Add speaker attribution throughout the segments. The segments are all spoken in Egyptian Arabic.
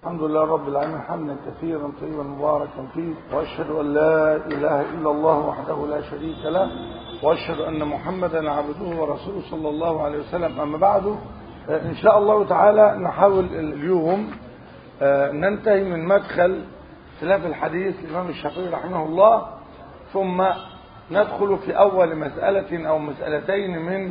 Speaker 1: الحمد لله رب العالمين حمدا كثيرا طيبا مباركا فيه واشهد ان لا اله الا الله وحده لا شريك له واشهد ان محمدا عبده ورسوله صلى الله عليه وسلم اما بعد ان شاء الله تعالى نحاول اليوم ننتهي من مدخل خلاف الحديث الامام الشافعي رحمه الله ثم ندخل في اول مساله او مسالتين من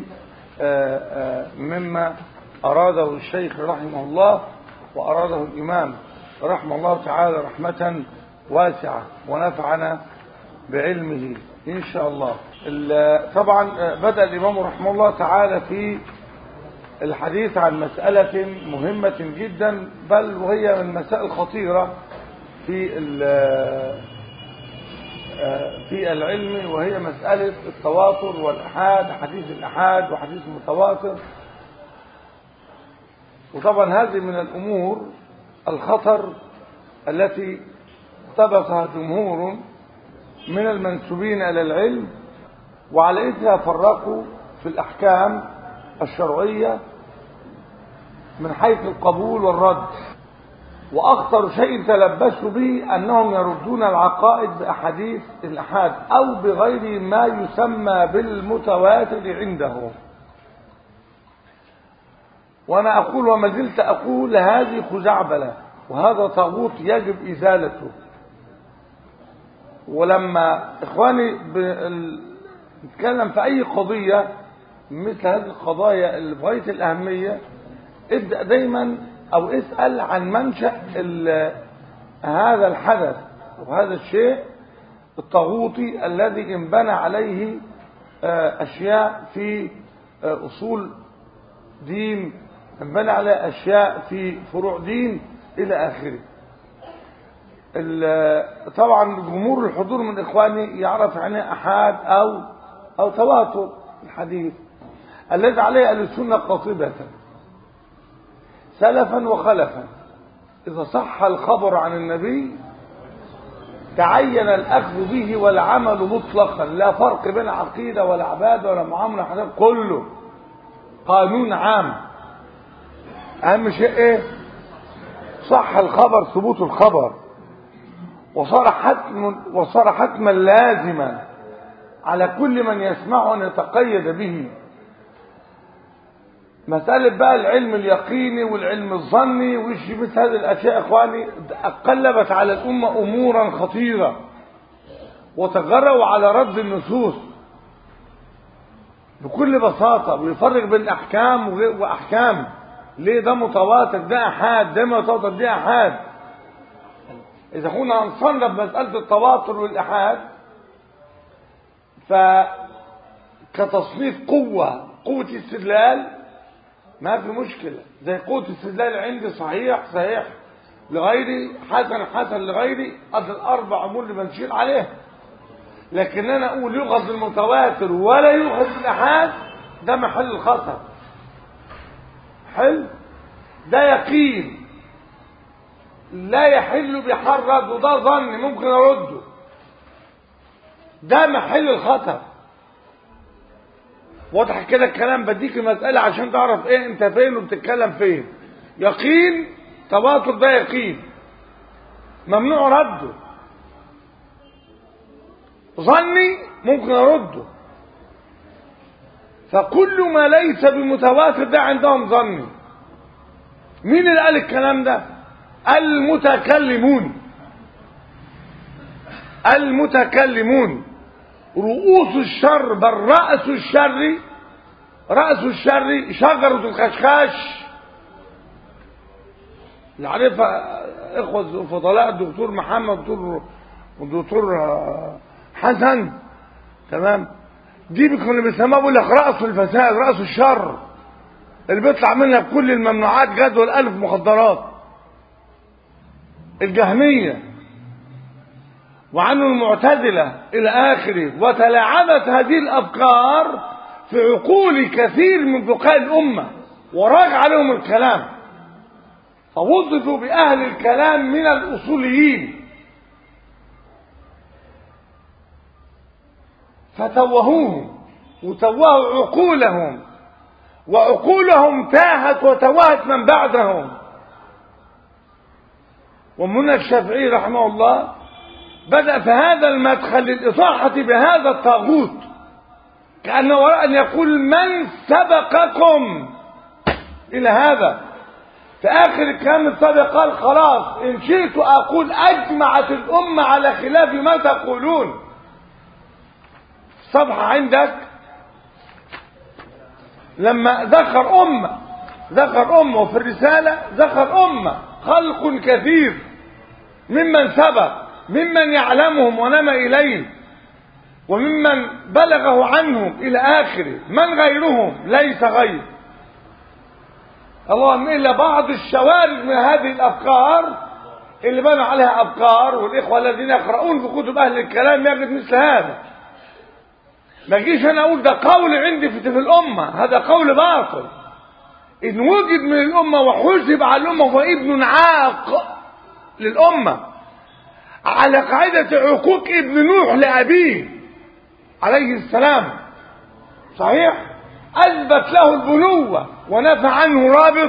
Speaker 1: مما اراده الشيخ رحمه الله وأراده الإمام رحمه الله تعالى رحمة واسعة ونفعنا بعلمه إن شاء الله طبعا بدأ الإمام رحمه الله تعالى في الحديث عن مسألة مهمة جدا بل وهي من المسائل الخطيرة في في العلم وهي مسألة التواتر والأحاد حديث الأحاد وحديث المتواتر وطبعا هذه من الأمور الخطر التي اقتبسها جمهور من المنسوبين إلى العلم وعلى إثرها فرقوا في الأحكام الشرعية من حيث القبول والرد وأخطر شيء تلبسوا به أنهم يردون العقائد بأحاديث الأحاد أو بغير ما يسمى بالمتواتر عندهم وانا اقول وما زلت اقول هذه خزعبلة وهذا طاغوت يجب ازالته ولما اخواني نتكلم في اي قضية مثل هذه القضايا اللي بغاية الاهمية ابدأ دايما او اسأل عن منشأ هذا الحدث وهذا الشيء الطاغوتي الذي انبنى عليه اشياء في اصول دين انبنى على أشياء في فروع دين إلى آخره طبعا جمهور الحضور من إخواني يعرف يعني أحاد أو أو تواتر الحديث الذي عليه أهل السنة قاطبة سلفا وخلفا إذا صح الخبر عن النبي تعين الأخذ به والعمل مطلقا لا فرق بين عقيدة ولا عبادة ولا معاملة حاجات كله قانون عام اهم شيء ايه صح الخبر ثبوت الخبر وصار حتم وصار حتما لازما على كل من يسمعه ان يتقيد به مسألة بقى العلم اليقيني والعلم الظني وش مثل هذه الأشياء إخواني قلبت على الأمة أمورا خطيرة وتجروا على رد النصوص بكل بساطة ويفرق بين أحكام وأحكام ليه ده متواتر ده احاد ده متواتر ده احاد اذا كنا هنصنف مساله التواتر والاحاد ف كتصنيف قوه قوه استدلال ما في مشكله زي قوه استدلال عندي صحيح صحيح لغيري حسن حسن لغيري قد الاربع امور اللي بنشير عليها لكن انا اقول يؤخذ المتواتر ولا يؤخذ الاحاد ده محل الخطر حلو ده يقين لا يحل بحرد وده ظن ممكن ارده ده محل الخطر واضح كده الكلام بديك المسألة عشان تعرف ايه انت فين وبتتكلم فين يقين تواتر ده يقين ممنوع رده ظني ممكن ارده فكل ما ليس بمتواتر ده عندهم ظني مين اللي قال الكلام ده المتكلمون المتكلمون رؤوس الشر بل رأس الشر رأس الشر شجرة الخشخاش اللي عارفها اخوة فضلاء الدكتور محمد دكتور الدكتور حسن تمام دي كانوا بيسموها بيقول لك رأس الفساد رأس الشر اللي بيطلع منها بكل الممنوعات جدول ألف مخدرات الجهمية وعنه المعتزلة إلى آخره وتلاعبت هذه الأفكار في عقول كثير من فقهاء الأمة وراج عليهم الكلام فوظفوا بأهل الكلام من الأصوليين فتوهوهم وتوهوا عقولهم وعقولهم تاهت وتوهت من بعدهم ومنى الشافعي رحمه الله بدأ في هذا المدخل للإصاحة بهذا الطاغوت كأنه وراء أن يقول من سبقكم إلى هذا في آخر الكلام السابق قال خلاص إن شئت أقول أجمعت الأمة على خلاف ما تقولون صفحة عندك لما ذكر أمة ذكر أمة وفي الرسالة ذكر أمة خلق كثير ممن سبق ممن يعلمهم ونما إليهم وممن بلغه عنهم إلى آخره من غيرهم ليس غير اللهم إلا بعض الشوارد من هذه الأفكار اللي بنوا عليها أفكار والإخوة الذين يقرؤون في كتب أهل الكلام يجد مثل هذا ما جيش أنا أقول ده قول عندي في الأمة هذا قول باطل إن وجد من الأمة وحسب على الأمة هو ابن عاق للأمة على قاعدة عقوق ابن نوح لأبيه عليه السلام صحيح أثبت له البنوة ونفى عنه رابط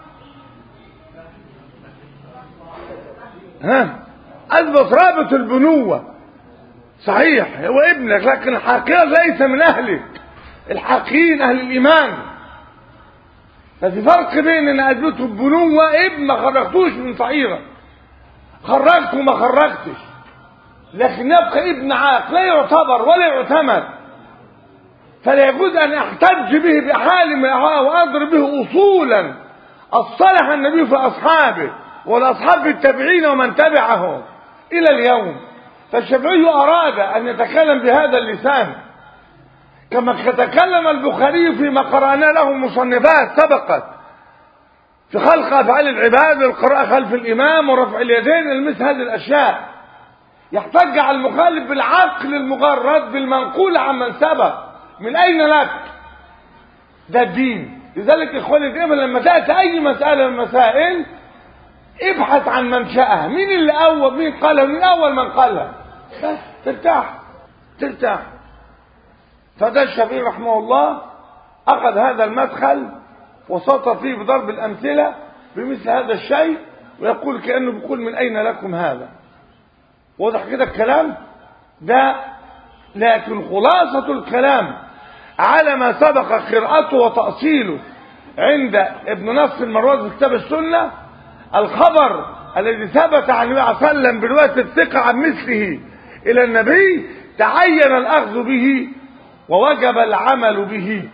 Speaker 1: ها أثبت رابط البنوة صحيح هو ابنك لكن الحقيقة ليس من أهلك الحقيقين أهل الإيمان ففي فرق بين ان اثبته البنوة ابن ما خرجتوش من صعيرة خرجت وما خرجتش لكن يبقى ابن عاق لا يعتبر ولا يعتمد فلا يجوز ان احتج به بحال من الاحوال واضرب به اصولا اصلح النبي في اصحابه والاصحاب التابعين ومن تبعهم الى اليوم فالشافعي اراد ان يتكلم بهذا اللسان كما تكلم البخاري فيما قرانا له مصنفات سبقت في خلق افعال العباد القراءه خلف الامام ورفع اليدين مثل هذه الاشياء يحتج على المخالف بالعقل المجرد بالمنقول عمن سبق من اين لك ده الدين لذلك اخواني دائما لما تاتي اي مساله من المسائل ابحث عن منشأها مين اللي اول مين قالها مين اول من قالها بس ترتاح ترتاح فده الشافعي رحمه الله أخذ هذا المدخل وسطر فيه بضرب الأمثلة بمثل هذا الشيء ويقول كأنه بيقول من أين لكم هذا واضح كده الكلام ده لكن خلاصة الكلام على ما سبق قراءته وتأصيله عند ابن نصر المروزي في كتاب السنة الخبر الذي ثبت عن النبي صلى الله عليه وسلم برواية الثقة عن مثله إلى النبي تعين الأخذ به ووجب العمل به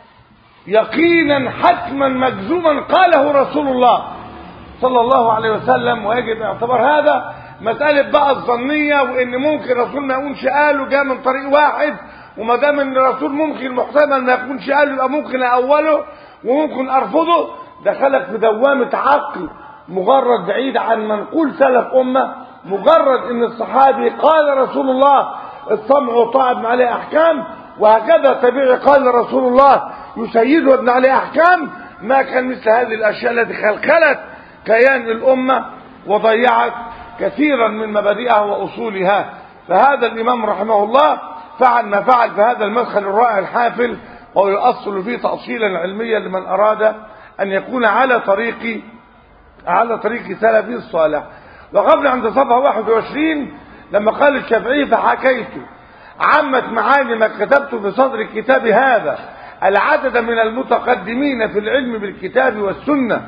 Speaker 1: يقينا حتما مجزوما قاله رسول الله صلى الله عليه وسلم ويجب اعتبار هذا مسألة بقى الظنية وإن ممكن رسول ما يكونش قاله جاء من طريق واحد وما دام إن الرسول ممكن محتمل ما يكونش قاله يبقى ممكن أوله وممكن أرفضه دخلك في دوامة عقل مجرد بعيد عن منقول سلف أمة مجرد إن الصحابي قال رسول الله السمع والطاعة ابن عليه أحكام وهكذا طبيعي قال رسول الله يسيد ابن عليه أحكام ما كان مثل هذه الأشياء التي خلخلت كيان الأمة وضيعت كثيرا من مبادئها وأصولها فهذا الإمام رحمه الله فعل ما فعل في هذا المدخل الرائع الحافل ويؤصل فيه تأصيلا علميا لمن أراد أن يكون على طريق على طريق سلفه الصالح وقبل عند صفحة 21 لما قال الشافعي فحكيت عمت معاني ما كتبت في صدر الكتاب هذا العدد من المتقدمين في العلم بالكتاب والسنة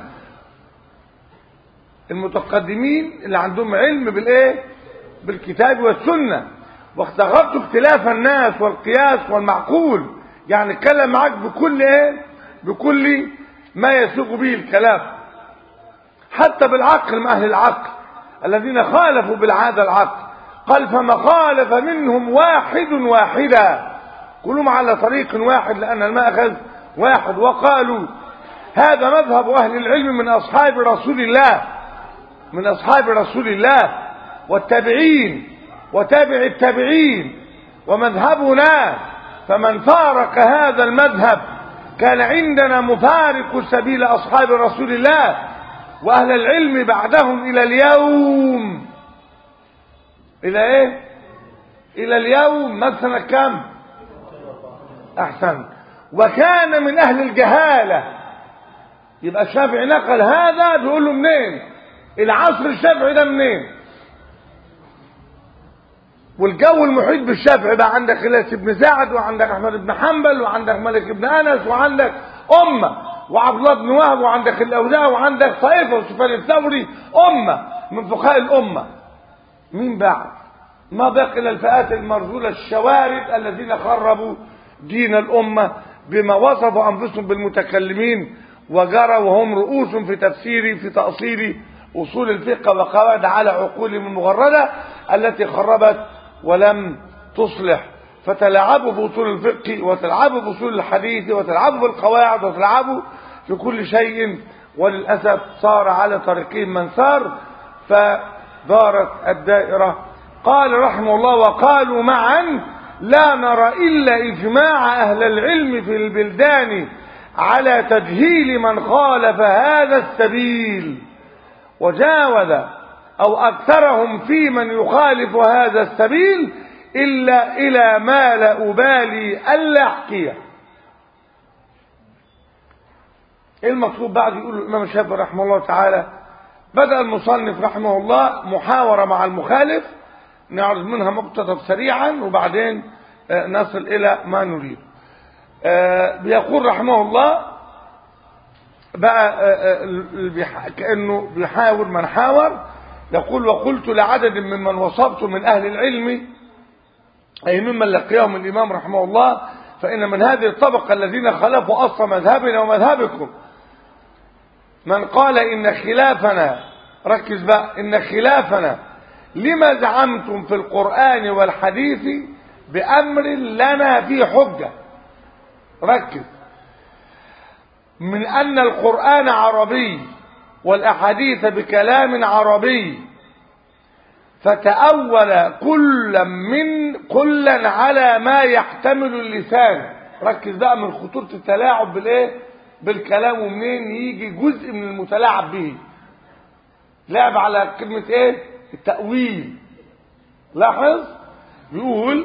Speaker 1: المتقدمين اللي عندهم علم بالايه بالكتاب والسنة واختغرت اختلاف الناس والقياس والمعقول يعني اتكلم معاك بكل ايه بكل ما يسوق به الكلام حتى بالعقل من اهل العقل الذين خالفوا بالعادة العقل قال فما خالف منهم واحد واحدا كلهم على طريق واحد لأن المأخذ واحد وقالوا هذا مذهب أهل العلم من أصحاب رسول الله من أصحاب رسول الله والتابعين وتابع التابعين ومذهبنا فمن فارق هذا المذهب كان عندنا مفارق سبيل أصحاب رسول الله وأهل العلم بعدهم إلى اليوم إلى إيه إلى اليوم مثلا كم أحسن وكان من أهل الجهالة يبقى الشافعي نقل هذا بيقول له منين العصر الشافعي ده منين والجو المحيط بالشافعي بقى عندك خلاس بن سعد وعندك احمد بن حنبل وعندك مالك بن انس وعندك امه وعبد الله بن وهب وعندك الاوزاعي وعندك طائفه وسفيان الثوري امه من فقهاء الامه مين بعد ما بقي الا الفئات المرذوله الشوارد الذين خربوا دين الامه بما وصفوا انفسهم بالمتكلمين وجرى وهم رؤوس في تفسير في تاصيل اصول الفقه وقواعد على عقولهم المغرده التي خربت ولم تصلح فتلعبوا باصول الفقه وتلعبوا باصول الحديث وتلعبوا بالقواعد وتلعبوا في كل شيء وللاسف صار على طريقهم من سار فدارت الدائره قال رحمه الله وقالوا معا لا نرى الا اجماع اهل العلم في البلدان على تجهيل من خالف هذا السبيل وجاوز او اكثرهم في من يخالف هذا السبيل الا الى ما لا ابالي الا احكيه ايه المطلوب بعد يقول الامام الشافعي رحمه الله تعالى بدا المصنف رحمه الله محاوره مع المخالف نعرض منها مقتطف سريعا وبعدين نصل الى ما نريد بيقول رحمه الله بقى كانه بيحاور من حاور يقول وقلت لعدد ممن وصفت من اهل العلم اي ممن لقيهم الامام رحمه الله فان من هذه الطبقه الذين خالفوا اصل مذهبنا ومذهبكم من قال ان خلافنا ركز بقى ان خلافنا لما زعمتم في القران والحديث بامر لنا فيه حجه ركز من ان القران عربي والاحاديث بكلام عربي فتأول كل من كلا على ما يحتمل اللسان ركز بقى من خطورة التلاعب بالايه بالكلام ومنين يجي جزء من المتلاعب به لعب على كلمة ايه التأويل لاحظ بيقول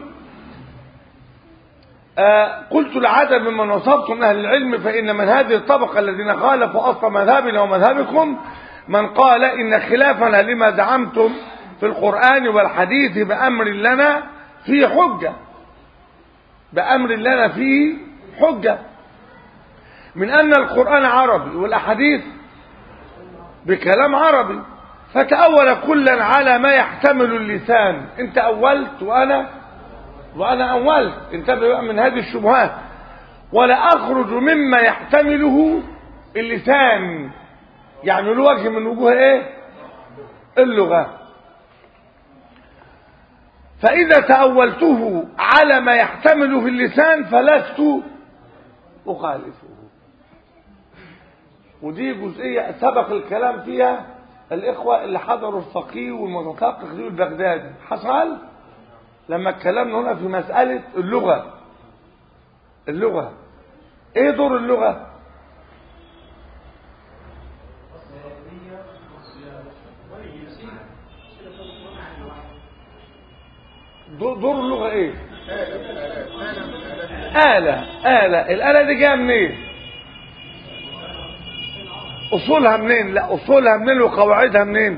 Speaker 1: آه قلت لعدد ممن وصفتم اهل العلم فان من هذه الطبقه الذين خالفوا اصل مذهبنا ومذهبكم من قال ان خلافنا لما زعمتم في القران والحديث بامر لنا فيه حجه بامر لنا فيه حجه من ان القران عربي والاحاديث بكلام عربي فتأول كلا على ما يحتمل اللسان انت اولت وانا وانا اولت انتبه بقى من هذه الشبهات ولا اخرج مما يحتمله اللسان يعني له وجه من وجوه ايه اللغه فاذا تاولته على ما يحتمله اللسان فلست اخالفه ودي جزئيه سبق الكلام فيها الاخوه اللي حضروا الفقيه والمتثقف دي البغدادي حصل لما اتكلمنا هنا في مسألة اللغة اللغة ايه دور اللغة دور اللغة ايه آلة آلة الآلة دي جاية منين أصولها منين لا أصولها منين وقواعدها منين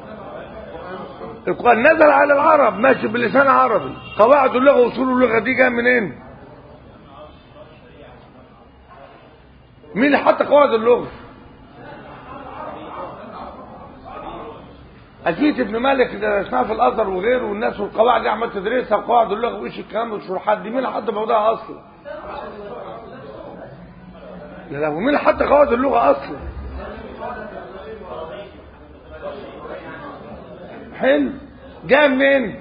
Speaker 1: القرآن نزل على العرب ماشي باللسان العربي قواعد اللغة وأصول اللغة دي جايه منين مين اللي حط قواعد اللغة ألفية ابن مالك اللي درسناها في الأزهر وغيره والناس والقواعد دي عمال تدرسها وقواعد اللغة وإيش الكلام والشروحات دي مين اللي حط موضوعها أصلا؟ لا لا ومين اللي حط قواعد اللغة أصلا؟ حلو جاء منين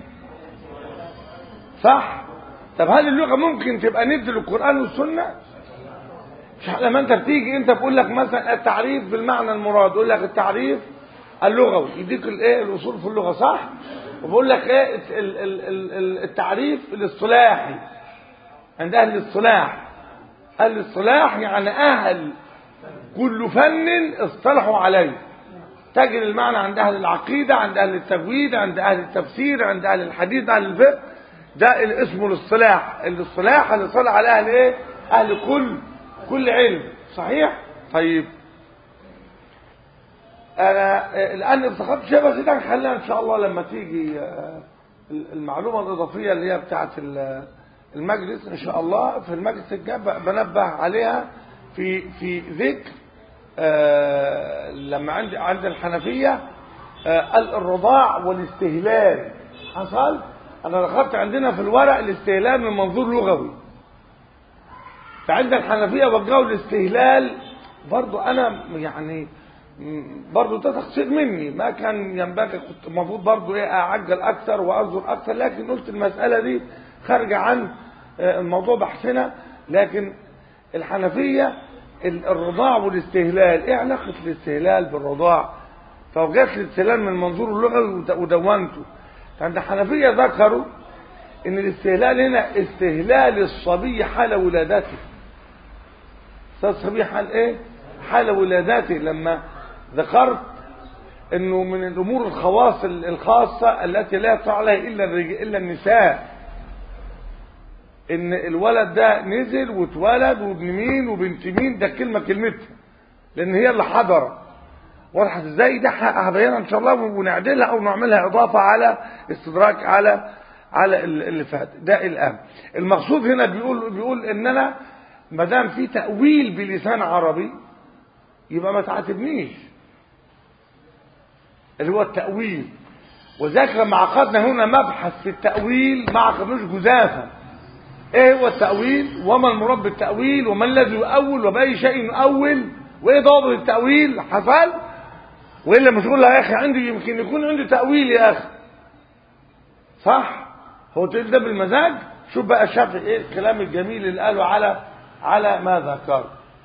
Speaker 1: صح طب هل اللغه ممكن تبقى ند للقران والسنه مش لما انت بتيجي انت بقول لك مثلا التعريف بالمعنى المراد يقول لك التعريف اللغوي يديك الايه الاصول في اللغه صح وبقول لك ايه ال- ال- ال- التعريف الاصطلاحي عند اهل الاصطلاح اهل الاصطلاح يعني اهل كل فن اصطلحوا عليه تجد المعنى عند أهل العقيدة عند أهل التجويد عند أهل التفسير عند أهل الحديث أهل الفقه ده اللي اسمه الاصطلاح الاصطلاح اللي صلح على أهل إيه أهل كل كل علم صحيح طيب انا آه، الان افتكرت شيء بس ده خلينا ان شاء الله لما تيجي آه، المعلومه الاضافيه اللي هي بتاعه ال- المجلس ان شاء الله في المجلس الجاي ب- بنبه عليها في في ذكر آه، لما عندي عند الحنفيه آه، الرضاع والاستهلال حصل انا دخلت عندنا في الورق الاستهلال من منظور لغوي فعند الحنفيه وجهوا الاستهلال برضو انا يعني م- برضو ده تقصير مني ما كان ينبغي كنت المفروض برضو ايه اعجل اكثر واصدر اكثر لكن قلت المساله دي خارجه عن آه، الموضوع بحثنا لكن الحنفيه ال- الرضاع والاستهلال ايه علاقه الاستهلال بالرضاع فوجدت الاستهلال من المنظور اللغوي ود- ودونته عند الحنفيه ذكروا ان الاستهلال هنا استهلال الصبي حال ولادته استاذ صبي حال ايه حال ولادته لما ذكرت انه من الامور الخواص الخاصه التي لا يطلع عليها الا الرج- الا النساء ان الولد ده نزل واتولد وابن مين وبنت مين ده كلمه كلمتها لان هي اللي حضرت وضحت ازاي ده هبينها ان شاء الله ونعدلها او نعملها اضافه على استدراك على على اللي فات ده الان المقصود هنا بيقول بيقول ان انا ما دام في تاويل بلسان عربي يبقى ما تعاتبنيش اللي هو التاويل وذاك لما عقدنا هنا مبحث في التاويل ما عقدناش جزافا ايه هو التاويل وما المراد بالتاويل وما الذي يؤول وباي شيء يؤول وايه ضابط التاويل حصل والا مش تقول له يا اخي عندي يمكن يكون عندي تاويل يا اخي صح هو تقول ده بالمزاج شوف بقى الشافعي ايه الكلام الجميل اللي قاله على على ما ذكر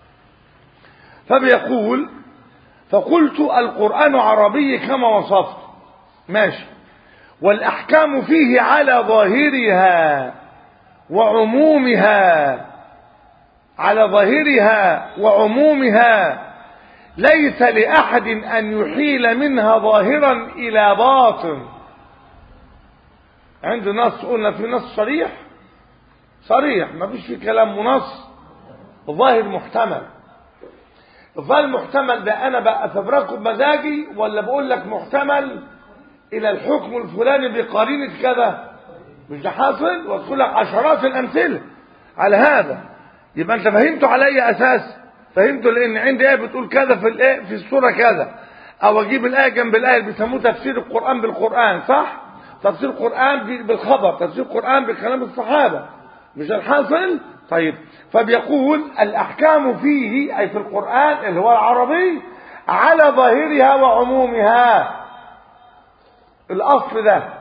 Speaker 1: فبيقول فقلت القرآن عربي كما وصفت ماشي والأحكام فيه على ظاهرها وعمومها على ظاهرها وعمومها ليس لأحد أن يحيل منها ظاهرا إلى باطن عند نص قلنا في نص صريح صريح ما فيش في كلام منص ظاهر محتمل الظاهر محتمل ده انا بقى افبركه بمزاجي ولا بقول لك محتمل الى الحكم الفلاني بقرينه كذا مش ده حاصل واذكر لك عشرات الامثله على هذا يبقى انت فهمته على اي اساس فهمته لان عندي ايه بتقول كذا في الايه في السوره كذا او اجيب الايه جنب الايه اللي بيسموه تفسير القران بالقران صح تفسير القران بالخبر تفسير القران بكلام الصحابه مش الحاصل طيب فبيقول الأحكام فيه أي في القرآن اللي هو العربي على ظاهرها وعمومها الأصل ده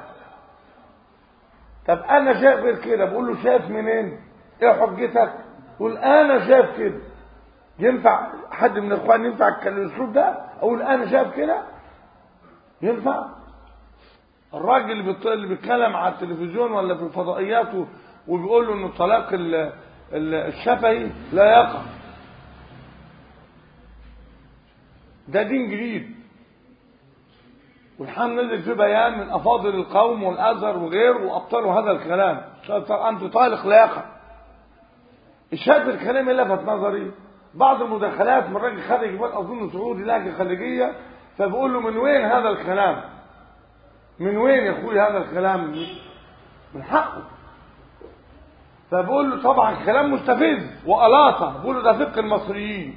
Speaker 1: طب أنا شايف غير كده بقول له شايف منين إيه حجتك يقول أنا شايف كده ينفع حد من الإخوان ينفع الأسلوب ده أقول أنا شايف كده ينفع الراجل اللي بيط- اللي بيتكلم على التلفزيون ولا في الفضائيات و- وبيقول له ان الطلاق ال- ال- الشفهي لا يقع ده دين جديد والحمد نزل في بيان من افاضل القوم والازهر وغيره وابطلوا هذا الكلام انت طالق لا يقع الشاهد الكلام اللي لفت نظري بعض المداخلات من راجل خارجي بل اظن سعودي لهجه خليجيه فبقول له من وين هذا الكلام من وين يا اخوي هذا الكلام من حقه فبقول له طبعا كلام مستفز وألاطة بقول له ده فقه المصريين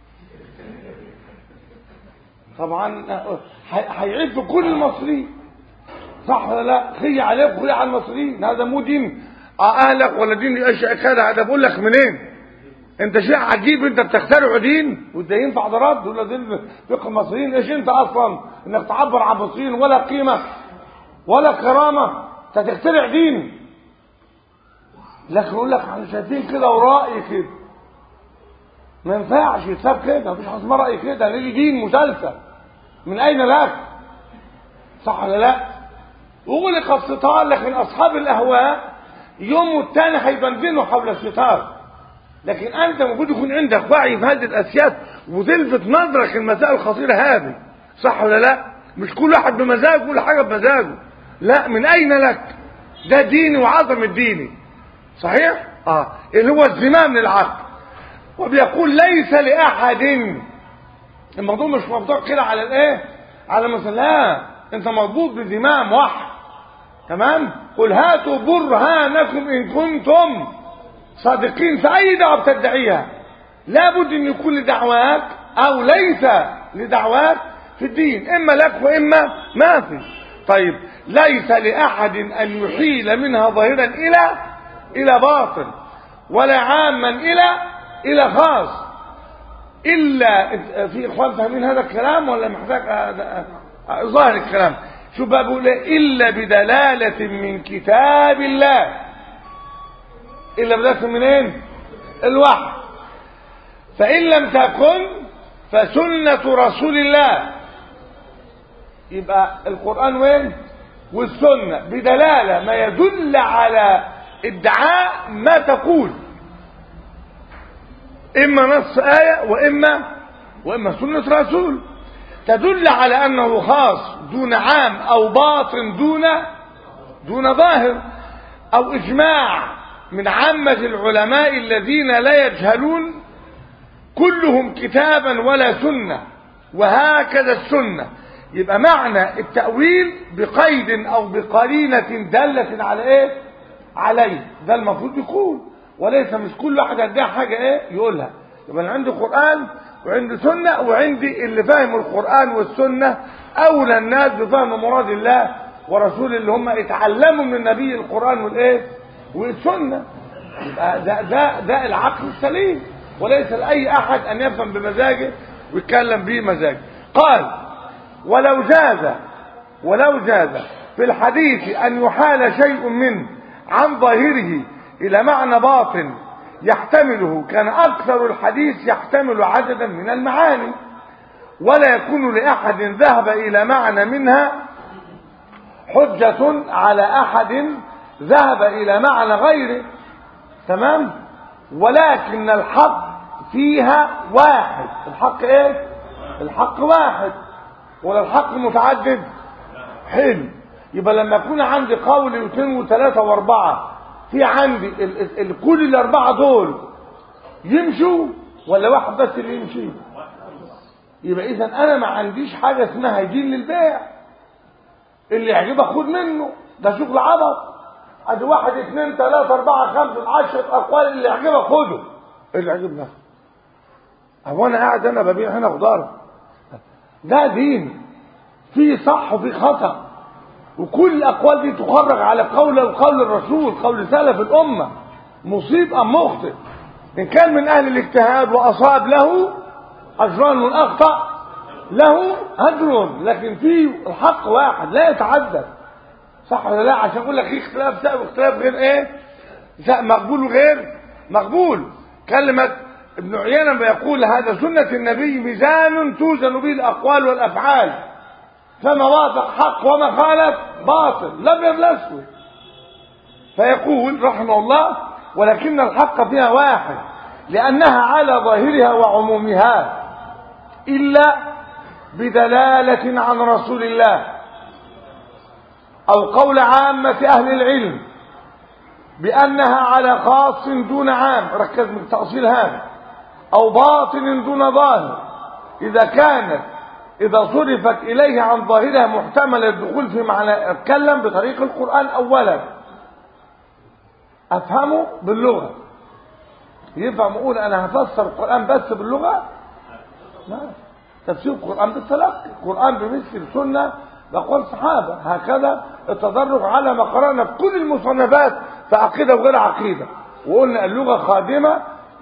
Speaker 1: طبعا هي- هيعيب في كل المصريين صح ولا لا خي عليك وخي على المصريين هذا مو دين اهلك ولا دين اشياء كذا هذا بقول لك منين انت شيء عجيب انت بتخترع دين وده ينفع ده رد ولا دين فقه المصريين ايش انت اصلا انك تعبر عن المصريين ولا قيمه ولا كرامه انت تخترع دين لكن يقول لك احنا شايفين كده ورأي كده ما ينفعش يتساب كده مفيش حاجه اسمها رأي كده ليه دين مسلسل من اين لك صح ولا لا وغلق الستار لكن اصحاب الاهواء يوم والتاني هيبنزنوا حول الستار لكن انت المفروض يكون عندك وعي في هذه الاسياد وتلفت نظرك المسائل الخطيره هذه صح ولا لا مش كل واحد بمزاجه كل حاجه بمزاجه لا من اين لك ده ديني وعظم الديني صحيح اه اللي هو الزمام للعقل وبيقول ليس لاحد الموضوع مش موضوع كده على الايه على مثلا لا انت مربوط بزمام وحي تمام قل هاتوا برهانكم ان كنتم صادقين في اي دعوه بتدعيها لابد ان يكون لدعواك او ليس لدعواك في الدين اما لك واما ما في طيب ليس لاحد ان يحيل منها ظاهرا الى الى باطل ولا عاما الى الى خاص الا في اخوان فاهمين هذا الكلام ولا محتاج ظاهر الكلام شوف بقى بيقول الا بدلاله من كتاب الله الا بدلاله منين الوحي فان لم تكن فسنه رسول الله يبقى القران وين والسنه بدلاله ما يدل على ادعاء ما تقول اما نص ايه واما واما سنه رسول تدل على انه خاص دون عام او باطن دون دون ظاهر او اجماع من عامه العلماء الذين لا يجهلون كلهم كتابا ولا سنه وهكذا السنه يبقى معنى التاويل بقيد او بقرينه داله على ايه عليه ده المفروض يكون وليس مش كل واحد يدعي حاجه ايه يقولها يبقى انا عندي قران وعندي سنه وعندي اللي فاهم القران والسنه اولى الناس بفهم مراد الله ورسوله اللي هم اتعلموا من النبي القران والايه والسنه يبقى ده ده ده العقل السليم وليس لاي احد ان يفهم بمزاجه ويتكلم بمزاجه قال ولو جاز ولو جاز في الحديث ان يحال شيء منه عن ظاهره الى معنى باطن يحتمله كان اكثر الحديث يحتمل عددا من المعاني ولا يكون لاحد ذهب الى معنى منها حجة على احد ذهب الى معنى غيره تمام ولكن الحق فيها واحد الحق ايه الحق واحد ولا الحق متعدد حلو يبقى لما يكون عندي قول واثنين وثلاثة واربعة في عندي ال ال ال كل الاربعة دول يمشوا ولا واحد بس اللي يمشي يبقى اذا انا ما عنديش حاجة اسمها دين للبيع اللي يعجبك خد منه ده شغل عبط ادي واحد اثنين ثلاثة اربعة خمسة عشرة اقوال اللي يعجبك خده اللي يعجبنا هو انا قاعد انا ببيع هنا خضار ده دين في صح وفي خطأ وكل الاقوال دي تخرج على قول وقول الرسول قول سلف الامه مصيب ام مخطئ ان كان من اهل الاجتهاد واصاب له اجران من اخطا له اجر لكن في الحق واحد لا يتعدد صح ولا لا عشان اقول لك في اختلاف سقف واختلاف غير ايه سقف مقبول وغير مقبول كلمه ابن عيينه بيقول هذا سنه النبي ميزان توزن به الاقوال والافعال فما وافق حق وما خالف باطل لم يملسه فيقول رحمه الله ولكن الحق فيها واحد لأنها على ظاهرها وعمومها إلا بدلالة عن رسول الله أو قول عامة أهل العلم بأنها على خاص دون عام ركز من تأصيل هذا أو باطن دون ظاهر إذا كانت إذا صرفت إليه عن ظاهرها محتمل الدخول في معنى أتكلم بطريق القرآن أولا أفهمه باللغة ينفع أقول أنا هفسر القرآن بس باللغة لا تفسير القرآن بالتلقي القرآن بمثل السنة بقول صحابة هكذا التدرج على ما قرأنا في كل المصنفات في عقيدة وغير عقيدة وقلنا اللغة خادمة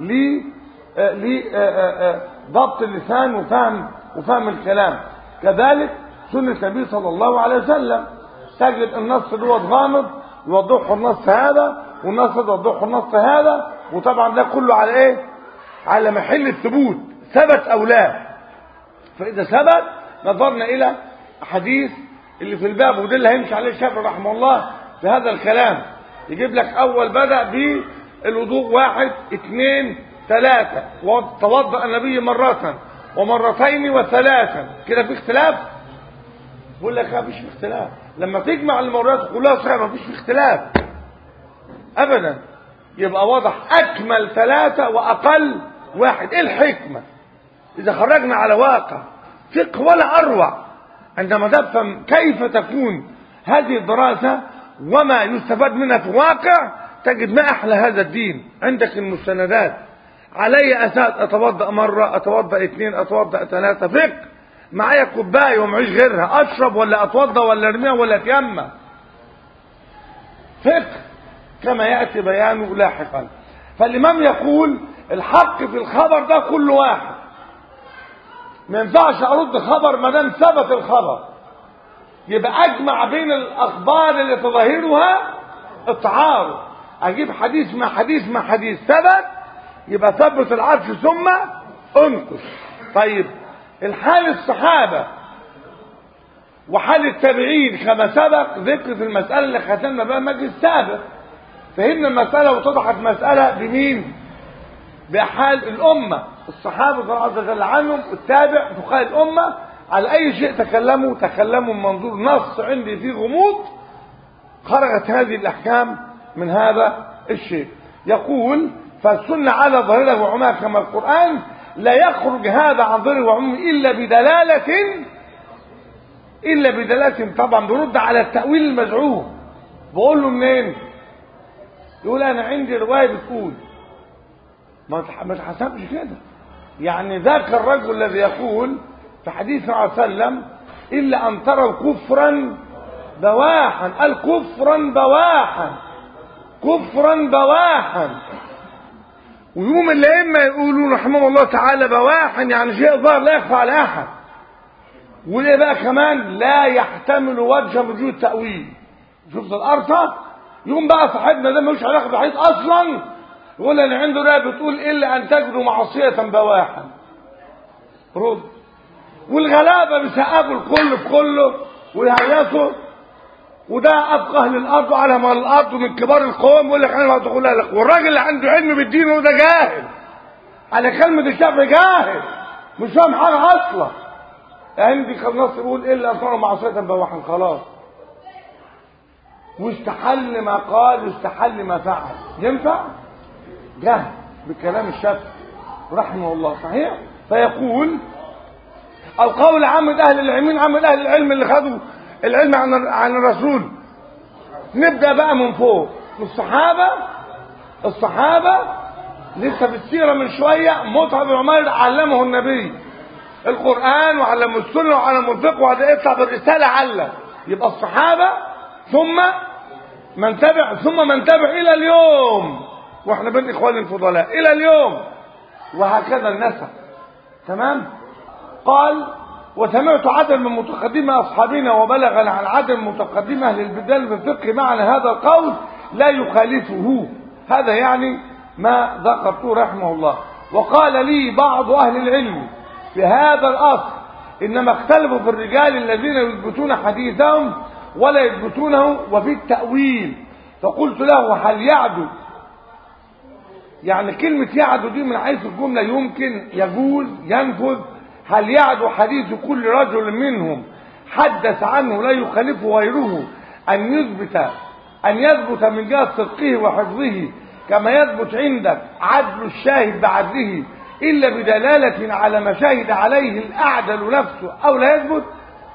Speaker 1: لضبط اللسان وفهم وفهم الكلام كذلك سنة النبي صلى الله عليه وسلم تجد النص اللي هو غامض يوضحه النص هذا والنص يوضحه النص هذا وطبعا ده كله على ايه على محل الثبوت ثبت او لا فاذا ثبت نظرنا الى حديث اللي في الباب وده اللي هيمشي عليه الشافعي رحمه الله في هذا الكلام يجيب لك اول بدا بالوضوء واحد اثنين ثلاثة توضأ النبي مرة ومرتين وثلاثا كده في اختلاف بقول لك ما فيش اختلاف لما تجمع المرات كلها صحيح ما فيش اختلاف ابدا يبقى واضح اكمل ثلاثة واقل واحد ايه الحكمة اذا خرجنا على واقع فقه ولا اروع عندما تفهم كيف تكون هذه الدراسة وما يستفاد منها في الواقع تجد ما أحلى هذا الدين عندك المستندات علي أساس أتوضأ مرة أتوضأ اثنين أتوضأ ثلاثة فقه معايا كوباية ومعيش غيرها أشرب ولا أتوضأ ولا أرميها ولا أتيمم فقه كما يأتي بيانه لاحقا فالإمام يقول الحق في الخبر ده كل واحد ما ينفعش أرد خبر ما دام ثبت الخبر يبقى أجمع بين الأخبار اللي تظاهرها التعارض أجيب حديث مع حديث مع حديث ثبت يبقى ثبت العرش ثم انقص طيب الحال الصحابة وحال التابعين كما سبق ذكر في المسألة اللي ختمنا بها المجلس السابق فهمنا المسألة واتضحت مسألة بمين؟ بحال الأمة الصحابة رضي الله عز وجل عنهم التابع فقهاء الأمة على أي شيء تكلموا تكلموا من منظور نص عندي فيه غموض خرجت هذه الأحكام من هذا الشيء يقول فالسنة على ظاهرها وعمها كما القرآن لا يخرج هذا عن ظاهره وعمومه إلا بدلالة إلا بدلالة طبعا برد على التأويل المزعوم بقول له منين يقول أنا عندي رواية بتقول ما تحسبش كده يعني ذاك الرجل الذي يقول في حديث صلى الله عليه وسلم إلا أن تروا كفرا بواحا قال كفرا بواحا كفرا بواحا ويوم الأئمة يقولون رحمه الله تعالى بواحا يعني شيء ظاهر لا يخفى على أحد وايه بقى كمان لا يحتمل وجه من وجوه التأويل شفت الأرثة يوم بقى صاحبنا ده ملوش علاقة بالحديث أصلا يقول أنا عنده رأي بتقول إلا أن تجدوا معصية بواحا رد والغلابة بيسقفوا الكل بكله ويهيصوا وده أفقه للأرض وعلى ما الأرض من كبار القوم يقول لك أنا ما تقول لك والراجل اللي عنده علم بالدين وده جاهل على كلمة الشافعي جاهل مش فاهم حاجة أصلا عندي كان نص يقول إلا أن تروا معصية بواحا خلاص واستحل ما قال واستحل ما فعل ينفع؟ جهل بكلام الشافعي رحمه الله صحيح فيقول القول عامة أهل العلم عامة أهل العلم اللي خدوا العلم عن عن الرسول نبدأ بقى من فوق الصحابة الصحابة لسه في السيرة من شوية مصعب بن عمير علمه النبي القرآن وعلمه السنة وعلمه الفقه وهذا يطلع بالرسالة علم يبقى الصحابة ثم من تبع ثم من تبع إلى اليوم واحنا بين إخواني الفضلاء إلى اليوم وهكذا النسب تمام قال وسمعت عدد من متقدمة أصحابنا وبلغنا عن عدد من متقدمة أهل البدال في الفقه معنى هذا القول لا يخالفه هذا يعني ما ذكرته رحمه الله وقال لي بعض أهل العلم في هذا الأصل إنما اختلفوا في الرجال الذين يثبتون حديثهم ولا يثبتونه وفي التأويل فقلت له هل يعدو يعني كلمة يعدو دي من حيث الجملة يمكن يجوز ينفذ هل يعدو حديث كل رجل منهم حدث عنه لا يخالفه غيره أن يثبت أن يثبت من جهة صدقه وحفظه كما يثبت عندك عدل الشاهد بعدله إلا بدلالة على ما شهد عليه الأعدل نفسه أو لا يثبت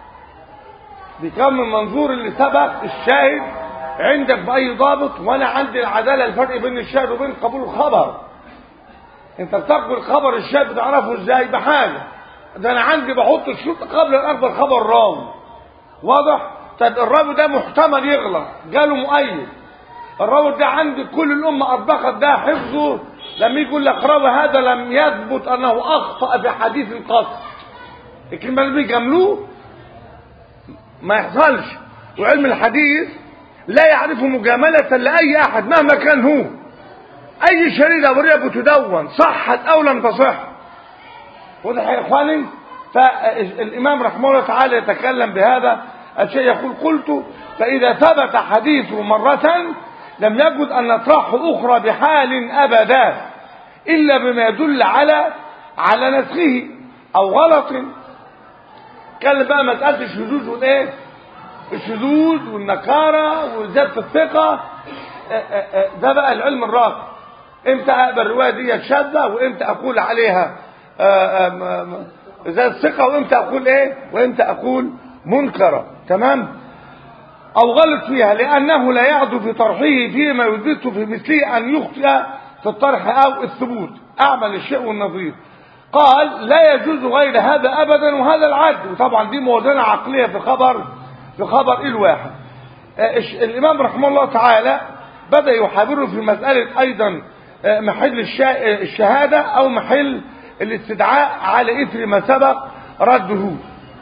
Speaker 1: بكم المنظور اللي سبق الشاهد عندك بأي ضابط وأنا عندي العدالة الفرق بين الشاهد وبين قبول الخبر أنت بتقبل خبر الشاهد بتعرفه إزاي بحاجة ده أنا عندي بحط الشروط قبل أن أقبل خبر راوي واضح؟ طب الراوي ده محتمل يغلط جاله مؤيد الراوي ده عندي كل الأمة أطبقت ده حفظه لما يقول لك راوي هذا لم يثبت أنه أخطأ بحديث قط الكلمة اللي بيجاملوه ما يحصلش وعلم الحديث لا يعرف مجاملة لأي أحد مهما كان هو أي شريدة ورية بتدون صحت أو لم تصح واضح يا إخواني فالإمام رحمه الله تعالى يتكلم بهذا الشيء يقول قلت فإذا ثبت حديثه مرة لم يجد أن نطرحه أخرى بحال أبدا إلا بما يدل على على نسخه أو غلط كان بقى مسألة الشذوذ والإيه الشذوذ والنكارة وزيادة الثقة ده بقى العلم الراقي امتى اقبل الرواية دي شاذة وامتى اقول عليها زي الثقة وامتى اقول ايه وامتى اقول منكرة تمام أو غلط فيها لأنه لا يعدو في طرحه فيما يثبته في مثله أن يخطئ في الطرح أو الثبوت أعمل الشيء والنظير قال لا يجوز غير هذا أبدا وهذا العدل وطبعا دي موازنة عقلية في خبر في خبر الواحد الإمام رحمه الله تعالى بدأ يحاوره في مسألة أيضا محل الشهادة أو محل الاستدعاء على إثر ما سبق رده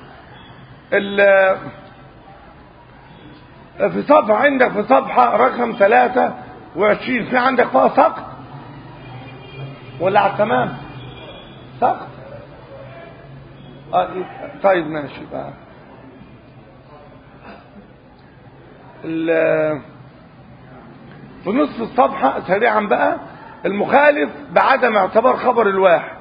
Speaker 1: في صفحة عندك في صفحة رقم 23 في عندك فيها سقط ولا على التمام سقط آه طيب ماشي بقى في نصف الصفحة سريعا بقى المخالف بعدم اعتبار خبر الواحد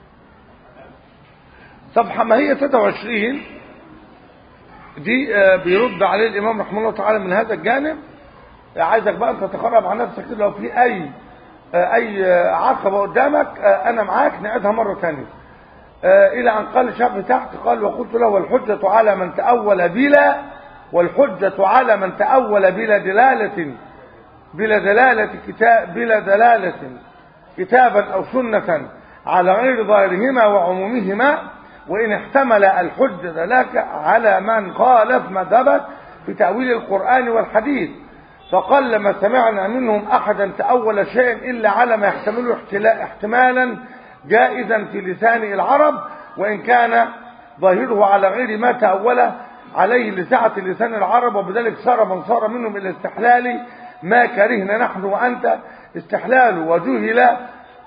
Speaker 1: صفحة ما هي 23 دي بيرد عليه الإمام رحمه الله تعالى من هذا الجانب عايزك بقى أنت تقرب على نفسك لو في أي أي عقبة قدامك أنا معاك نعيدها مرة ثانية إلى أن قال الشاب تحت قال وقلت له والحجة على من تأول بلا والحجة على من تأول بلا دلالة بلا دلالة كتاب بلا دلالة كتابا أو سنة على غير ظاهرهما وعمومهما وإن احتمل الحجة لك على من خالف مذهبك في تأويل القرآن والحديث فقل ما سمعنا منهم أحدا تأول شيئا إلا على ما يحتمله احتمالا جائزا في لسان العرب وإن كان ظاهره على غير ما تأول عليه لسعة لسان العرب وبذلك صار من صار منهم إلى استحلال ما كرهنا نحن وأنت استحلال وجهل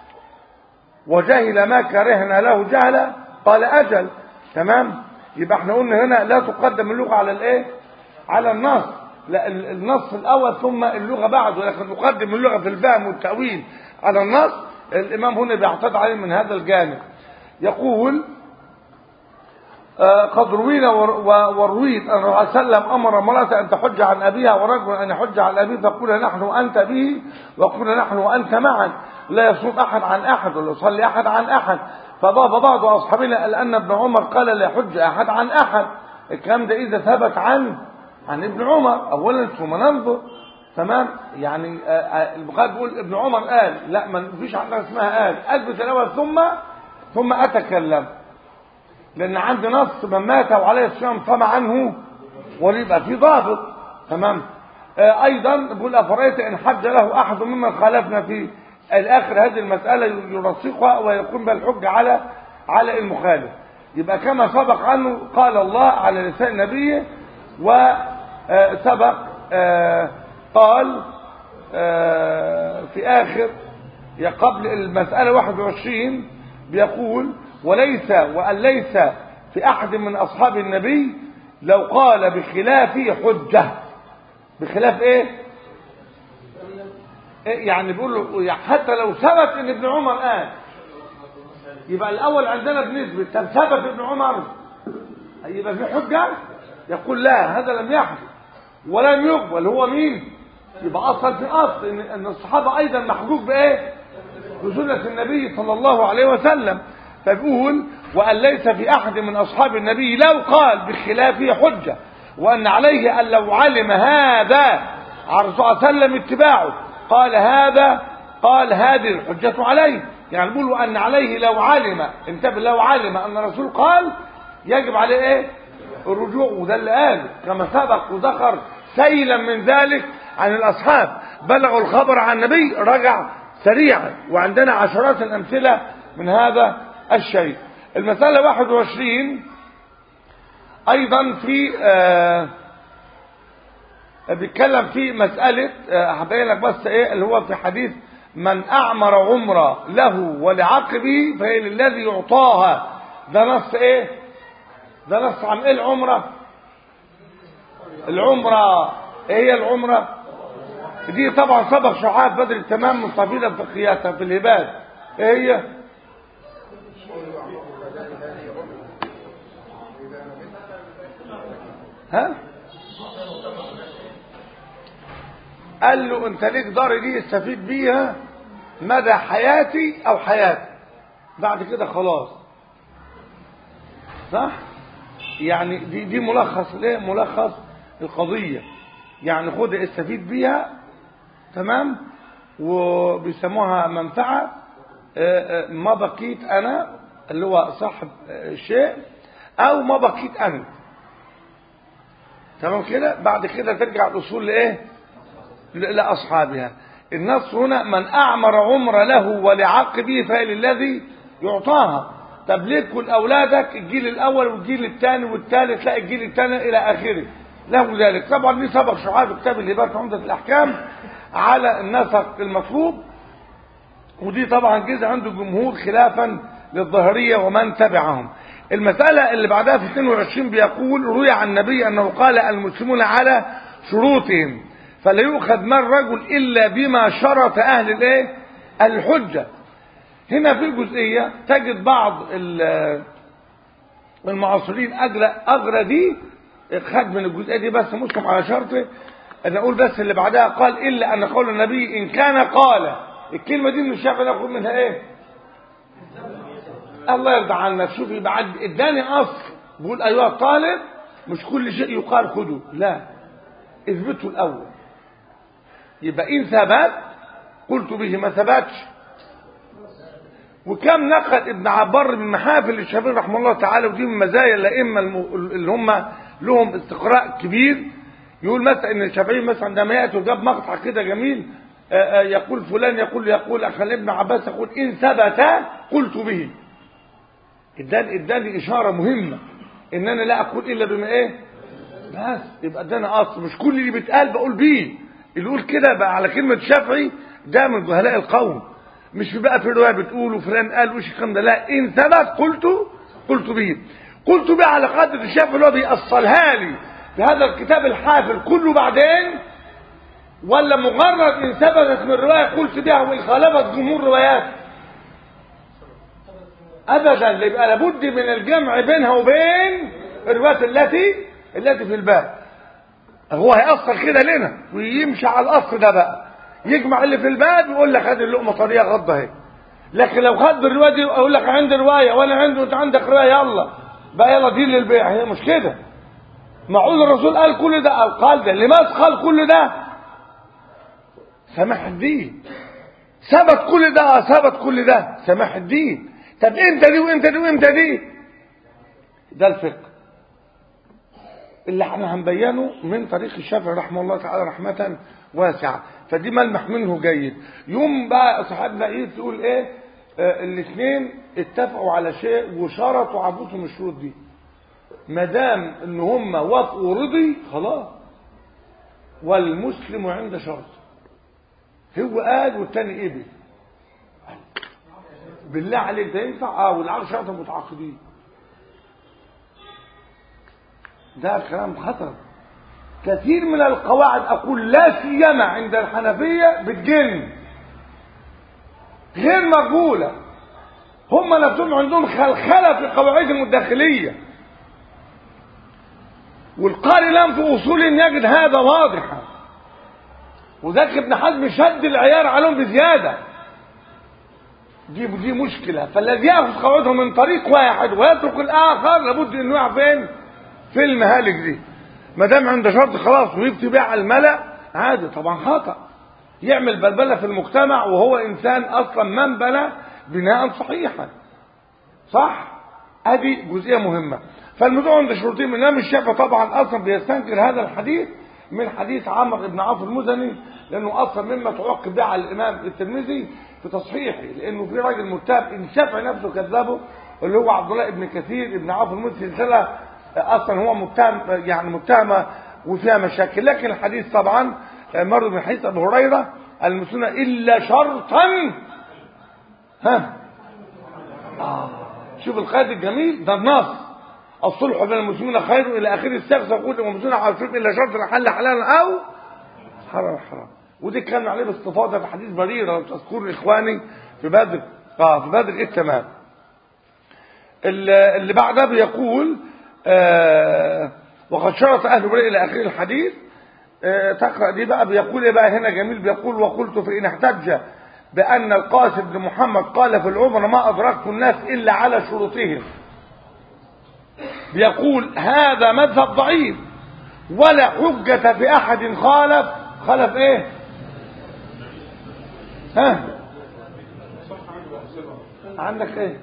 Speaker 1: وجهل ما كرهنا له جهلا قال أجل تمام يبقى احنا قلنا هنا لا تقدم اللغة على الايه على النص لا النص الأول ثم اللغة بعده لكن نقدم اللغة في الفهم والتأويل على النص الإمام هنا بيعتد عليه من هذا الجانب يقول قد روينا ورويت أن الرسول صلى الله عليه وسلم أمر امرأة أن تحج عن أبيها ورجل أن يحج عن أبيه فقول نحن وأنت به وقول نحن وأنت معا لا يصوم أحد عن أحد ولا يصلي أحد عن أحد فضاف بعض أصحابنا أن ابن عمر قال لا يحج أحد عن أحد الكلام ده إذا ثبت عن عن ابن عمر أولا ثم ننظر تمام يعني البخاري بيقول ابن عمر قال لا ما فيش حاجه اسمها قال اثبت الاول ثم ثم اتكلم لان عندي نص من مات وعليه الصيام صام عنه ويبقى في ضابط تمام آه ايضا بيقول افرأيت ان حج له احد ممن خالفنا في الاخر هذه المساله يرسخها ويكون بها الحجه على على المخالف يبقى كما سبق عنه قال الله على لسان نبيه وسبق آه قال آه في آخر قبل المسألة 21 بيقول وليس وأن ليس في أحد من أصحاب النبي لو قال بخلافه حجة بخلاف إيه؟ إيه يعني بيقول له حتى لو ثبت ان ابن عمر قال يبقى الاول عندنا بنسبه طب ثبت ابن عمر يبقى في حجه يقول لا هذا لم يحدث ولم يقبل هو مين يبقى اصلا في اصل ان ان الصحابه ايضا محجوج بايه بسنه النبي صلى الله عليه وسلم فبيقول وان ليس في احد من اصحاب النبي لو قال بخلافه حجه وان عليه ان لو علم هذا على الرسول صلى الله عليه وسلم اتباعه قال هذا قال هذه الحجه عليه يعني بيقول وان عليه لو علم انتبه لو علم ان الرسول قال يجب عليه ايه الرجوع وده اللي قال كما سبق وذكر سيلا من ذلك عن الأصحاب بلغوا الخبر عن النبي رجع سريعا وعندنا عشرات الأمثلة من هذا الشيء المسألة 21 أيضا في آه بيتكلم في مسألة آه هبين لك بس إيه اللي هو في حديث من أعمر عمرة له ولعقبه فهي للذي يعطاها ده نص إيه ده نص عن إيه العمرة العمرة إيه هي العمرة دي طبعا سبق شعاب بدر التمام مستفيدة في قياسها في الهبات ايه هي ها قال له انت ليك دار دي استفيد بيها مدى حياتي او حياتي بعد كده خلاص صح يعني دي دي ملخص ليه ملخص القضيه يعني خدها استفيد بيها تمام وبيسموها منفعه آه، آه، ما بقيت انا اللي هو صاحب آه، الشيء او ما بقيت انت تمام كده بعد كده ترجع الاصول لايه ل- لاصحابها النص هنا من اعمر عمر له ولعقبه فللذي يعطاها طب ليه كل اولادك الجيل الاول والجيل الثاني والثالث لا الجيل الثاني الى اخره له ذلك طبعا ليه سبق شعار في كتاب الهبات عمده الاحكام على النسق المطلوب ودي طبعا جزء عند الجمهور خلافا للظاهرية ومن تبعهم المسألة اللي بعدها في 22 بيقول روي عن النبي أنه قال المسلمون على شروطهم فلا يؤخذ من رجل إلا بما شرط أهل الإيه؟ الحجة هنا في الجزئية تجد بعض ال- المعاصرين أجرى أجرى دي خد من الجزئية دي بس مسلم على شرطه أنا أقول بس اللي بعدها قال إلا أن قول النبي إن كان قال الكلمة دي من الشافعي ناخد منها إيه؟ الله يرضى عنا شوف يبقى عد اداني اصل بقول ايها الطالب مش كل شيء يقال خده لا اثبته الاول يبقى ان ثبت قلت به ما ثبتش وكم نقل ابن عبر من محافل الشافعي رحمه الله تعالى ودي من مزايا الائمه الم- اللي هم لهم استقراء كبير يقول مثلا ان الشافعي مثلا عندما ياتي وجاب مقطع كده جميل آه، آه، يقول فلان يقول يقول عشان ابن عباس يقول ان ثبت قلت به اداني اداني اشاره مهمه ان انا لا اقول الا بما ايه بس يبقى اداني اصل مش كل اللي بيتقال بقول بيه اللي يقول كده بقى على كلمه شافعي ده من جهلاء القوم مش بقى في روايه بتقول وفلان قال وش الكلام ده لا ان ثبت قلت قلت به قلت به على قدر الشافعي اللي هو بيأصلها لي في هذا الكتاب الحافل كله بعدين ولا مجرد ان ثبتت من روايه قلت بها وان خالفت جمهور روايات ابدا يبقى لابد من الجمع بينها وبين الروايات التي التي في الباب هو هيأصل كده لنا ويمشي على الاصل ده بقى يجمع اللي في الباب يقول لك هذه اللقمه طريقه غضه اهي لكن لو خد الروايه دي اقول لك عندي روايه وانا عندي وانت عندك روايه يلا بقى يلا دي للبيع هي مش كده معقول الرسول قال كل ده او قال ده لماذا قال كل ده سماح الدين ثبت كل ده اه ثبت كل ده سماح الدين طب امتى دي وامتى دي وامتى دي ده الفقه اللي احنا هنبينه من طريق الشافعي رحمه الله تعالى رحمة واسعة فدي ملمح منه جيد يوم بقى صاحبنا ايه تقول ايه آه الاثنين اتفقوا على شيء وشرطوا عبوتهم الشروط دي ما دام ان هم وافقوا ورضي خلاص والمسلم عند شرط هو قال والتاني قبل بالله عليك ده ينفع اه والعرش شرط متعاقدين ده كلام خطر كثير من القواعد اقول لا سيما عند الحنفيه بتجن غير مقبوله هم نفسهم عندهم خلخله في قواعدهم الداخليه والقارئ لم في اصول يجد هذا واضحا وذاك ابن حزم شد العيار عليهم بزياده دي دي مشكله فالذي ياخذ قواعدهم من طريق واحد ويترك الاخر لابد انه يقع فين في المهالك دي ما دام عنده شرط خلاص ويفتي بيع على الملا عادي طبعا خطا يعمل بلبله في المجتمع وهو انسان اصلا من بنى بناء صحيحا صح ادي جزئيه مهمه فالموضوع عند شروطين الامام الشافعي طبعا اصلا بيستنكر هذا الحديث من حديث عمرو بن عوف المزني لانه اصلا مما تعقب به على الامام الترمذي في تصحيحه لانه في راجل متهم ان الشافعي نفسه كذبه اللي هو عبد الله بن كثير بن عوف المزني سلسله اصلا هو متهم يعني متهمه وفيها مشاكل لكن الحديث طبعا مر من حديث ابو هريره المسلمون الا شرطا ها آه. شوف القائد الجميل ده النص الصلح بين المسلمين خير الى اخر السياق يقول المسلمون عارفين الا شرط حل حلالا او حرام حرام ودي كان عليه باستفاضه في حديث بريره لو تذكروا اخواني في بدر اه في بدر ايه تمام اللي بعدها بيقول آه وقد شرط اهل بريء الى اخر الحديث آه تقرا دي بقى بيقول ايه بقى هنا جميل بيقول وقلت فان احتج بان القاسم بن محمد قال في العمر ما ادركت الناس الا على شروطهم بيقول هذا مذهب ضعيف ولا حجة في أحد خالف خالف إيه ها عندك إيه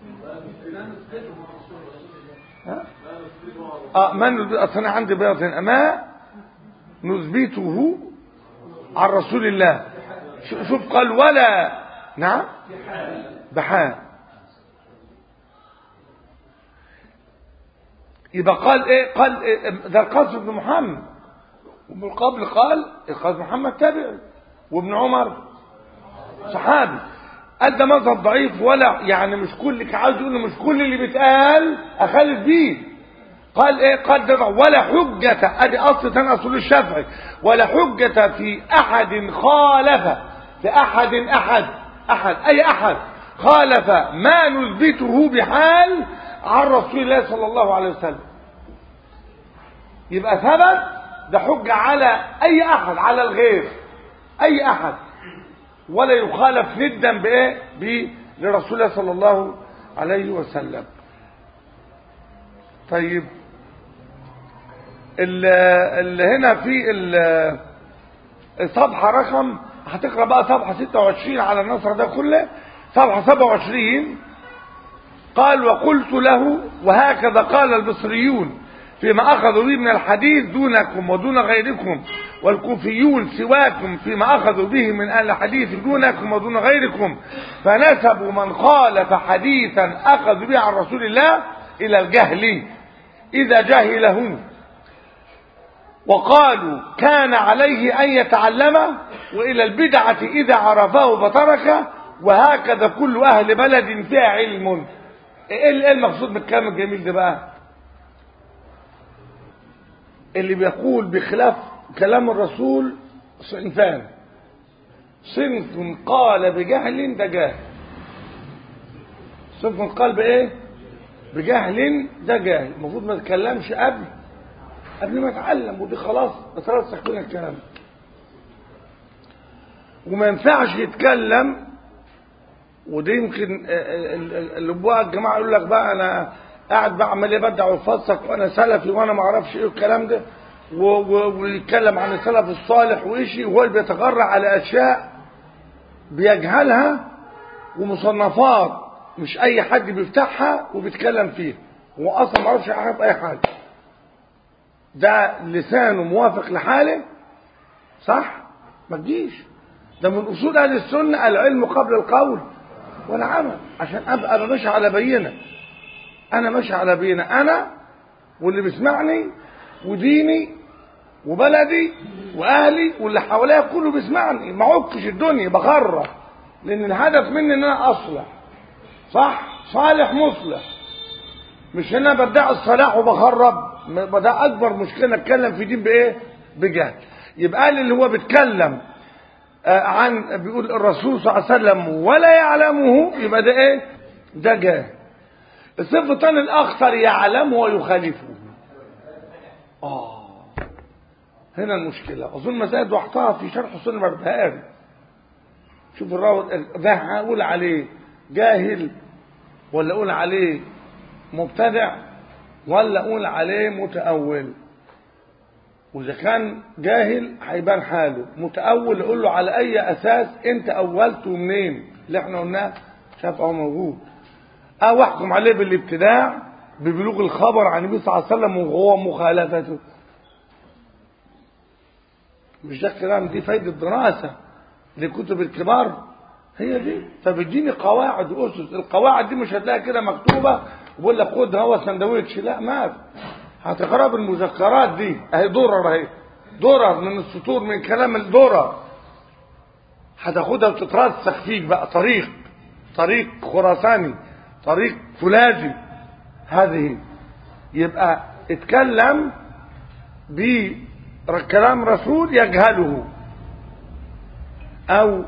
Speaker 1: ها اه ما نثبت اصل انا عندي بيض هنا ما نثبته عن رسول الله شو- شوف قال ولا نعم بحال يبقى قال ايه قال إيه ده القاسم بن محمد ومن قبل قال القاسم محمد تابعي وابن عمر صحابي قال ده مذهب ضعيف ولا يعني مش كل عاوز يقول مش كل اللي بيتقال اخالف بيه قال ايه قال ده ولا حجة ادي اصل تاني اصول الشافعي ولا حجة في احد خالف في احد احد احد اي احد خالف ما نثبته بحال عن رسول الله صلى الله عليه وسلم يبقى ثبت ده حجة على اي احد على الغير اي احد ولا يخالف ندا بايه ب لرسول الله صلى الله عليه وسلم طيب اللي هنا في ال- الصفحة رقم هتقرا بقى صفحة 26 على النصر ده كله صفحة 27 قال وقلت له وهكذا قال البصريون فيما أخذوا به من الحديث دونكم ودون غيركم والكوفيون سواكم فيما أخذوا به من أهل الحديث دونكم ودون غيركم فنسبوا من خالف حديثا أخذوا به عن رسول الله إلى الجهل إذا جهله وقالوا كان عليه أن يتعلمه وإلى البدعة إذا عرفه فتركه وهكذا كل أهل بلد فيها علم إيه إيه المقصود بالكلام الجميل ده بقى اللي بيقول بخلاف كلام الرسول صنفان صنف قال بجهل ده جاهل صنف قال بايه بجهل ده جاهل المفروض ما تتكلمش قبل قبل ما اتعلم ودي خلاص بترسخ فينا الكلام وما ينفعش يتكلم ودي يمكن اللي بقى الجماعه يقول لك بقى انا قاعد بعمل ايه بدع وفصك وانا سلفي وانا ما اعرفش ايه الكلام ده و- و- ويتكلم عن السلف الصالح وإشي وهو اللي بيتغرى على اشياء بيجهلها ومصنفات مش اي حد بيفتحها وبيتكلم فيها هو اصلا ما يعرفش حاجه في اي حاجه ده لسانه موافق لحاله صح ما تجيش ده من اصول اهل السنه العلم قبل القول والعمل عشان ابقى أنا ماشي على بينه انا ماشي على بينه انا واللي بيسمعني وديني وبلدي واهلي واللي حواليا كله بيسمعني ما عكش الدنيا بخرب لان الهدف مني ان انا اصلح صح صالح مصلح مش هنا بدع الصلاح وبخرب ما ده اكبر مشكله اتكلم في دين بايه بجهل يبقى قال اللي هو بيتكلم آه، عن بيقول الرسول صلى الله عليه وسلم ولا يعلمه يبقى ده ايه ده جاهل الصفة الثاني الاخطر يعلمه ويخالفه اه هنا المشكلة اظن مسائل وحطها في شرح سنة البربهاري شوف الراوي ده هقول عليه جاهل ولا اقول عليه مبتدع ولا اقول عليه متأول واذا كان جاهل هيبان حاله متأول يقول له على اي اساس انت اولته منين اللي احنا قلناه شاف اهو موجود او احكم عليه بالابتداع ببلوغ الخبر عن النبي صلى الله عليه وسلم وهو مخالفته مش ده الكلام دي فايدة دراسة لكتب الكبار هي دي فبتديني قواعد واسس القواعد دي مش هتلاقيها كده مكتوبه وبقول لك خد هو سندوتش لا ما في هتقرا بالمذكرات دي اهي درر اهي درر من السطور من كلام الدرر هتاخدها وتترسخ فيك بقى طريق طريق خراساني طريق فولاذي هذه يبقى اتكلم بكلام رسول يجهله او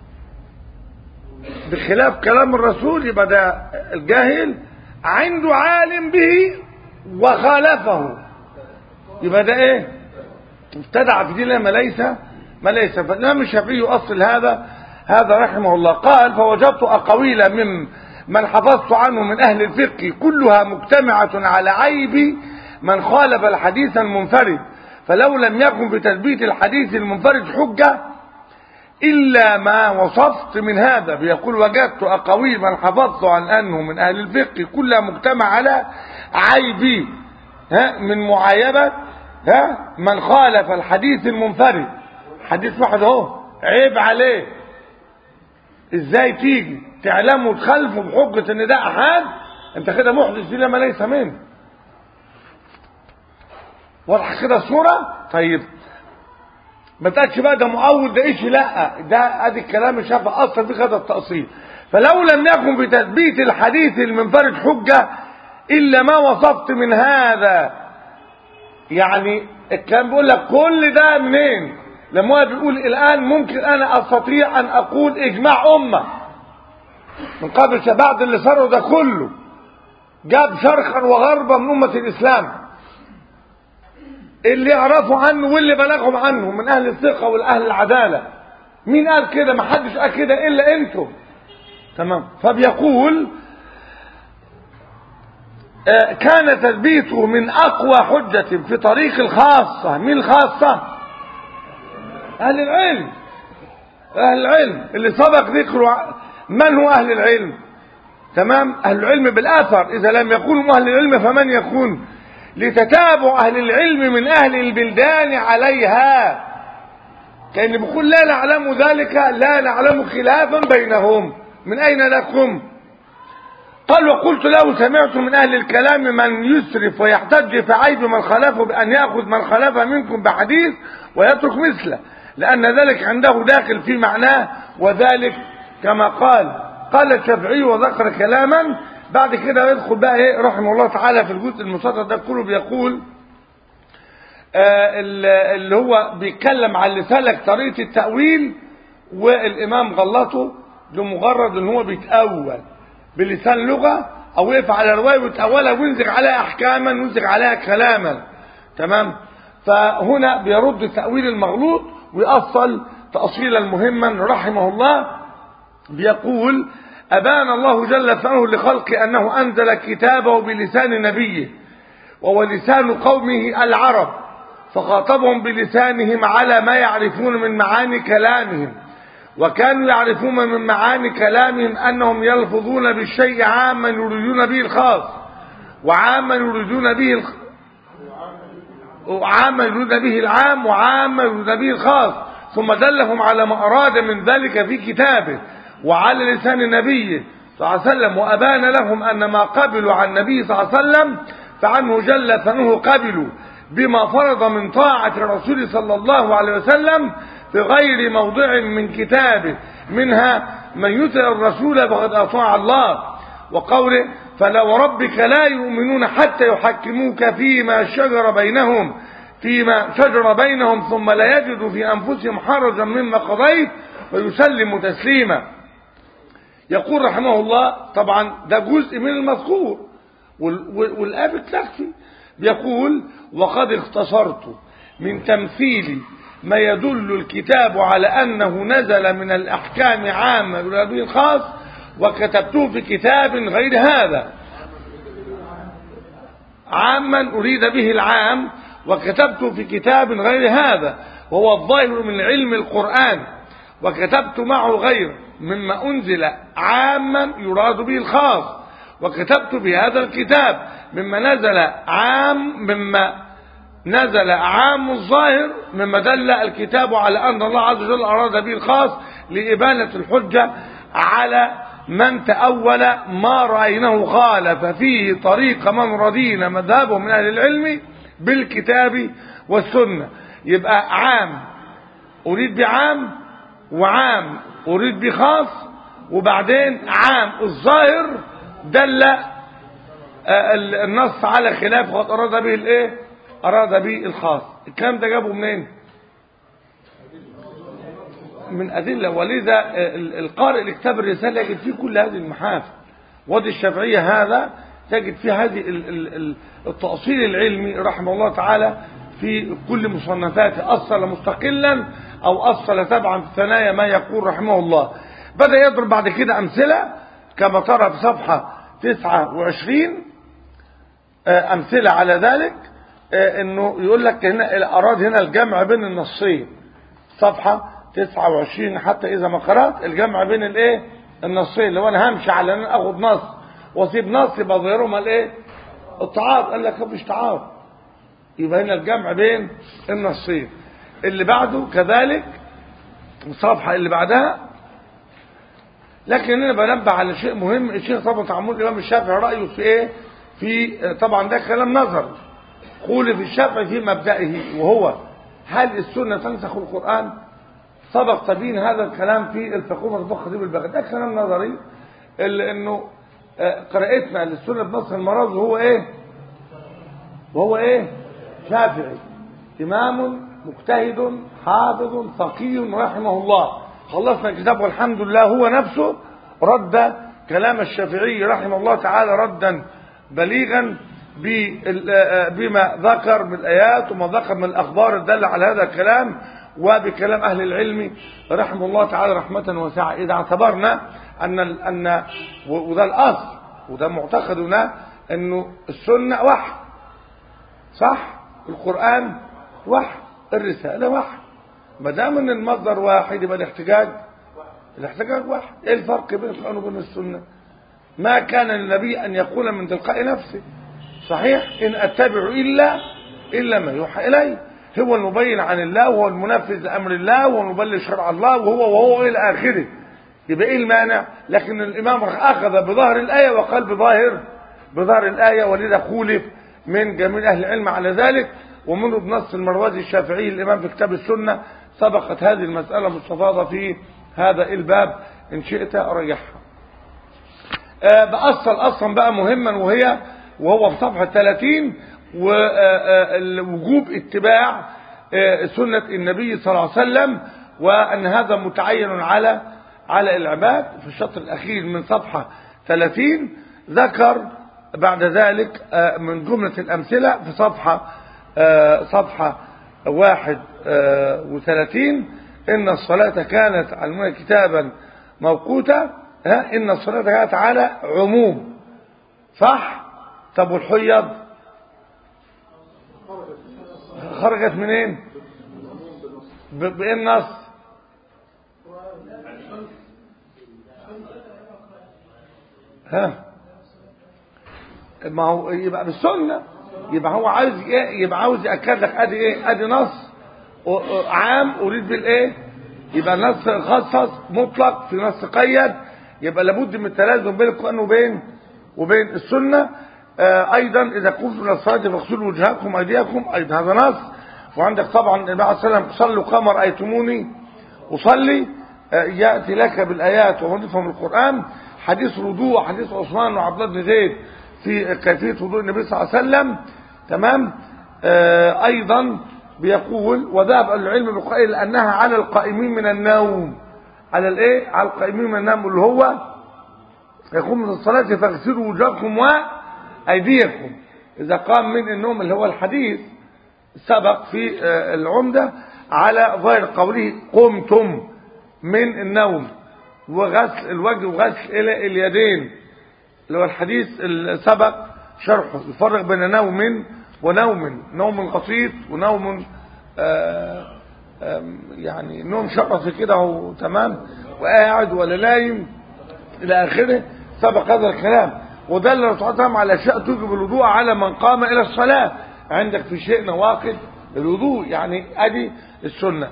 Speaker 1: بخلاف كلام الرسول يبقى ده الجاهل عنده عالم به وخالفه يبقى ده ايه ابتدع في دين ما ليس ما ليس فالامام الشافعي اصل هذا هذا رحمه الله قال فوجدت اقاويل من من حفظت عنه من أهل الفقه كلها مجتمعة على عيب من خالف الحديث المنفرد فلو لم يكن بتثبيت الحديث المنفرد حجة إلا ما وصفت من هذا بيقول وجدت أقاويل من حفظت عن أنه من أهل الفقه كلها مجتمع على عيب ها من معايبة ها من خالف الحديث المنفرد حديث واحد اهو عيب عليه ازاي تيجي تعلمه وتخالفه بحجة ان ده احاد انت كده محدث فيه لما ليس منه واضحه كده الصورة طيب ما تقولش بقى ده مؤول ده ايش لا ده ادي الكلام الشافعي اصلا في هذا التأصيل فلو لم يكن بتثبيت الحديث المنفرد حجة الا ما وصفت من هذا يعني الكلام بيقول لك كل ده منين لما هو بيقول الان ممكن انا استطيع ان اقول اجماع امه من قبل بعد اللي صاروا ده كله جاب شرقا وغربا من امه الاسلام اللي يعرفوا عنه واللي بلغهم عنه من اهل الثقه والاهل العداله مين قال كده ما حدش قال كده الا انتم تمام فبيقول آه كان تثبيته من اقوى حجه في طريق الخاصه مين الخاصه اهل العلم اهل العلم اللي سبق ذكره من هو اهل العلم تمام اهل العلم بالاثر اذا لم يكونوا اهل العلم فمن يكون لتتابع أهل العلم من أهل البلدان عليها كأن بيقول لا نعلم ذلك لا نعلم خلافا بينهم من أين لكم قال وقلت له سمعت من أهل الكلام من يسرف ويحتج في عيب من خلفه بأن يأخذ من خلف منكم بحديث ويترك مثله لأن ذلك عنده داخل في معناه وذلك كما قال قال الشافعي وذكر كلاما بعد كده يدخل بقى ايه رحمه الله تعالى في الجزء المسطر ده كله بيقول آه اللي هو بيتكلم عن اللي سلك طريقه التاويل والامام غلطه لمجرد ان هو بيتاول بلسان لغه او يقف على روايه ويتاولها وينزل عليها احكاما وينزل عليها كلاما تمام فهنا بيرد التاويل المغلوط ويأصل تأصيلا مهما رحمه الله بيقول أبان الله جل ثناه لخلقه أنه أنزل كتابه بلسان نبيه وهو لسان قومه العرب فخاطبهم بلسانهم على ما يعرفون من معاني كلامهم وكانوا يعرفون من معاني كلامهم أنهم يلفظون بالشيء عاما يريدون به الخاص وعاما يريدون به الخ... وعاما يريدون به العام وعاما يريدون به الخاص ثم دلهم على ما أراد من ذلك في كتابه وعلى لسان نبيه صلى الله عليه وسلم وأبان لهم أن ما قبلوا عن النبي صلى الله عليه وسلم فعنه جل ثنه قبلوا بما فرض من طاعة الرسول صلى الله عليه وسلم في غير موضع من كتابه منها من يطع الرسول فقد أطاع الله وقوله فلا وربك لا يؤمنون حتى يحكموك فيما شجر بينهم فيما شجر بينهم ثم لا يجدوا في أنفسهم حرجا مما قضيت ويسلموا تسليما يقول رحمه الله طبعا ده جزء من المذكور والآية بتكفي بيقول وقد اختصرت من تمثيل ما يدل الكتاب على أنه نزل من الأحكام عامة بالنبي خاص وكتبته في كتاب غير هذا عاما أريد به العام وكتبته في كتاب غير هذا وهو الظاهر من علم القرآن وكتبت معه غير مما أنزل عاما يراد به الخاص وكتبت بهذا الكتاب مما نزل عام مما نزل عام الظاهر مما دل الكتاب على أن الله عز وجل أراد به الخاص لإبانة الحجة على من تأول ما رأيناه خالف فيه طريق من رضينا مذهبه من أهل العلم بالكتاب والسنة يبقى عام أريد بعام وعام أريد بخاص وبعدين عام الظاهر دل النص على خلاف وقد أراد به الايه أراد به الخاص الكلام ده جابه منين من أدلة ولذا القارئ لكتاب الرسالة يجد فيه كل هذه المحافل وادي الشافعية هذا تجد فيه هذه التأصيل العلمي رحمه الله تعالى في كل مصنفاته أصل مستقلا أو أصل تبعا في الثنايا ما يقول رحمه الله بدأ يضرب بعد كده أمثلة كما ترى في صفحة 29 أمثلة على ذلك انه يقول لك هنا اراد هنا الجمع بين النصين صفحة 29 حتى اذا ما قرات الجمع بين الايه النصين لو انا همشي على ان اخد نص واسيب نص يبقى ظاهرهما الايه التعارض قال لك مفيش تعارض يبقى هنا الجمع بين النصين اللي بعده كذلك الصفحة اللي بعدها لكن انا بنبه على شيء مهم الشيخ طبعا تعمل الامام الشافعي رايه في ايه في طبعا ده كلام نظر قول في الشافعي في مبدئه وهو هل السنة تنسخ القرآن سبق تبين هذا الكلام في الفقه مطبخ خطيب البغداد ده كلام نظري اللي انه قراءتنا للسنة بنص المرض وهو ايه وهو ايه شافعي امام مجتهد حافظ فقيه رحمه الله خلصنا الكتاب والحمد لله هو نفسه رد كلام الشافعي رحمه الله تعالى ردا بليغا بما ذكر من الآيات وما ذكر من الأخبار الدالة على هذا الكلام وبكلام أهل العلم رحمه الله تعالى رحمة واسعة إذا اعتبرنا أن أن وده الأصل وده معتقدنا أنه السنة وحي صح القرآن وحي الرسالة وحي ما دام ان المصدر واحد يبقى الاحتجاج الاحتجاج واحد ايه الفرق بين القرآن وبين السنة ما كان للنبي ان يقول من تلقاء نفسه صحيح ان اتبع الا الا ما يوحى الي هو المبين عن الله وهو المنفذ لامر الله وهو المبلغ شرع الله وهو وهو الى اخره يبقى ايه المانع لكن الامام اخذ بظاهر الايه وقال بظاهر بظاهر الايه ولذا خولف من جميع اهل العلم على ذلك ومنه بنص المروزي الشافعي الامام في كتاب السنه سبقت هذه المساله مستفاضه في هذا الباب ان شئت اريحها أه بأصل اصلا بقى مهما وهي وهو في صفحه 30 ووجوب اتباع سنه النبي صلى الله عليه وسلم وان هذا متعين على على العباد في الشطر الاخير من صفحه 30 ذكر بعد ذلك من جمله الامثله في صفحه صفحة واحد وثلاثين إن الصلاة كانت علمنا كتابا موقوتا إن الصلاة كانت على عموم صح طب والحيض خرجت منين بإيه النص ها ما هو يبقى بالسنه يبقى هو عاوز ايه يبقى عاوز ياكد لك ادي ايه ادي نص عام اريد بالايه يبقى نص خصص مطلق في نص قيد يبقى لابد من التلازم بين القران وبين وبين السنه آه ايضا اذا قمتم من الصلاه فاغسلوا وجهكم وايديكم ايضا هذا نص وعندك طبعا النبي عليه الصلاه والسلام صلوا كما رايتموني اصلي آه ياتي لك بالايات ومن القران حديث الوضوء حديث عثمان وعبد الله بن زيد في كيفية وضوء النبي صلى الله عليه وسلم تمام آه أيضا بيقول وذهب العلم بالقائل أنها على القائمين من النوم على الايه على القائمين من النوم اللي هو يقوم من الصلاة فاغسلوا وجهكم وأيديكم إذا قام من النوم اللي هو الحديث سبق في آه العمدة على ظاهر قوله قمتم من النوم وغسل الوجه وغسل إلى اليدين اللي هو الحديث اللي سبق شرحه يفرق بين نوم ونوم نوم قصير ونوم آآ آآ يعني نوم شقصي كده وتمام وقاعد ولا نايم الى اخره سبق هذا الكلام ودل الرسول على اشياء توجب الوضوء على من قام الى الصلاه عندك في شيء نواقض الوضوء يعني ادي السنه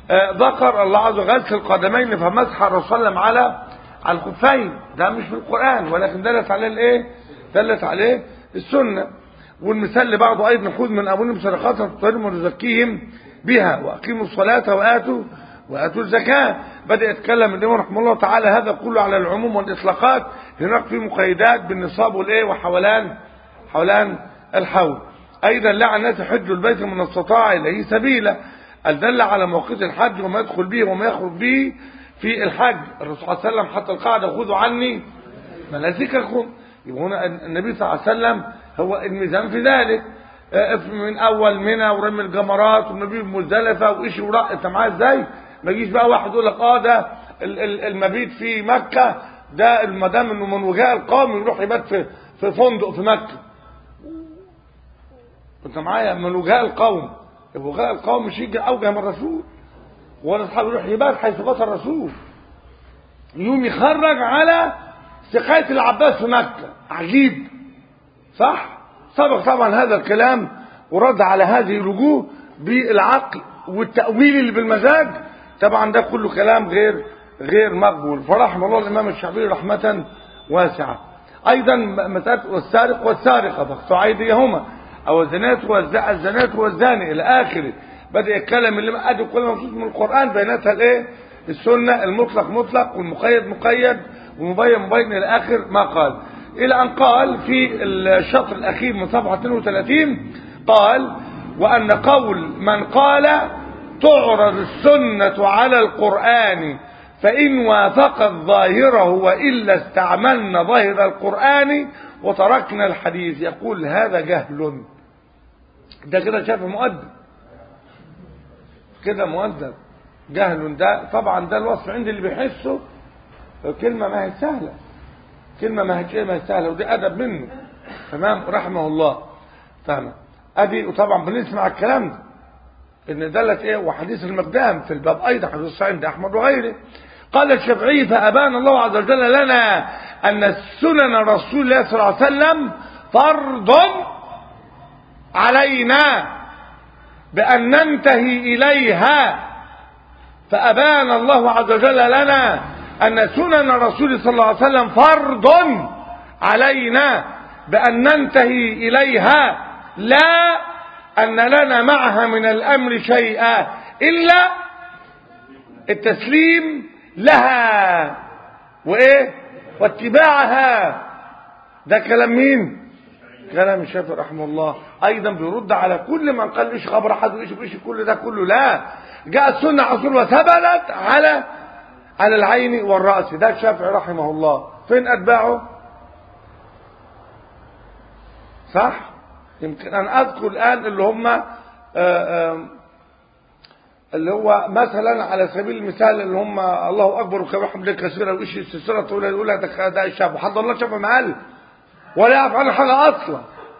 Speaker 1: ذكر الله عز وجل غسل القدمين فمسح الرسول صلى الله عليه وسلم على على الخفين ده مش في القرآن ولكن دلت عليه الايه دلت عليه السنة والمثال اللي بعضه ايضا خذ من ابوهم صدقات تطهرهم وتزكيهم بها واقيموا الصلاة واتوا واتوا الزكاة بدأ يتكلم الامام رحمه الله تعالى هذا كله على العموم والاطلاقات هناك في مقيدات بالنصاب والايه وحولان حولان الحول ايضا لعن الناس حجوا البيت من استطاع اليه سبيلا الدل على موقيت الحج وما يدخل به وما يخرج به في الحج الرسول صلى الله عليه وسلم حتى القاعدة خذوا عني مناسككم يبقى هنا النبي صلى الله عليه وسلم هو الميزان في ذلك من اول منى ورمي الجمرات والنبي بمزدلفه وإيش وراء انت معايا ازاي ما يجيش بقى واحد يقول لك اه ده المبيت في مكه ده المدام انه من وجاء القوم يروح يبات في في فندق في مكة انت معايا من وجاء القوم وجاء القوم مش يجي اوجه من الرسول ولا اصحابه يروح يبات حيث بات الرسول يوم يخرج على سقاية العباس في مكة عجيب صح سبق طبعا هذا الكلام ورد على هذه الوجوه بالعقل والتأويل اللي بالمزاج طبعا ده كله كلام غير غير مقبول فرحم الله الإمام الشعبي رحمة واسعة أيضا مسألة والسارق والسارقة فاقطعوا أيديهما أو الزنات والزنات والزاني إلى آخره بدأ يتكلم اللي أدي كل مخصوص من القرآن بيناتها الإيه؟ السنة المطلق مطلق والمقيد مقيد ومبين مبين إلى آخر ما قال إلى أن قال في الشطر الأخير من صفحة 32 قال وأن قول من قال تعرض السنة على القرآن فإن وافقت ظاهره وإلا استعملنا ظاهر القرآن وتركنا الحديث يقول هذا جهل ده كده شاف مؤدب كده مؤدب جهل ده طبعا ده الوصف عند اللي بيحسه كلمة ما هي سهلة كلمة ما هي ما هي سهلة ودي أدب منه تمام رحمه الله تمام أدي وطبعا بنسمع الكلام ده إن دلت إيه وحديث المقدام في الباب أيضا حديث صحيح عند أحمد وغيره قال الشافعي فأبان الله عز وجل لنا أن سنن رسول الله صلى الله عليه وسلم فرض علينا بأن ننتهي إليها فأبان الله عز وجل لنا أن سنن الرسول صلى الله عليه وسلم فرض علينا بأن ننتهي إليها لا أن لنا معها من الأمر شيئا إلا التسليم لها وإيه واتباعها ده كلام مين كلام الشافعي رحمه الله أيضا بيرد على كل من قال إيش خبر أحد وإيش وإيش كل ده كله لا جاء السنة عصور وثبتت على على العين والرأس ده الشافعي رحمه الله فين أتباعه صح يمكن أن أذكر الآن اللي هم آآ آآ اللي هو مثلا على سبيل المثال اللي هم الله أكبر وكبير حمد كثيرا وإيش السلسلة الطويلة يقولها ده ده الشافعي حد الله شافعي معلم ولا يعرف عنه حاجة أصلا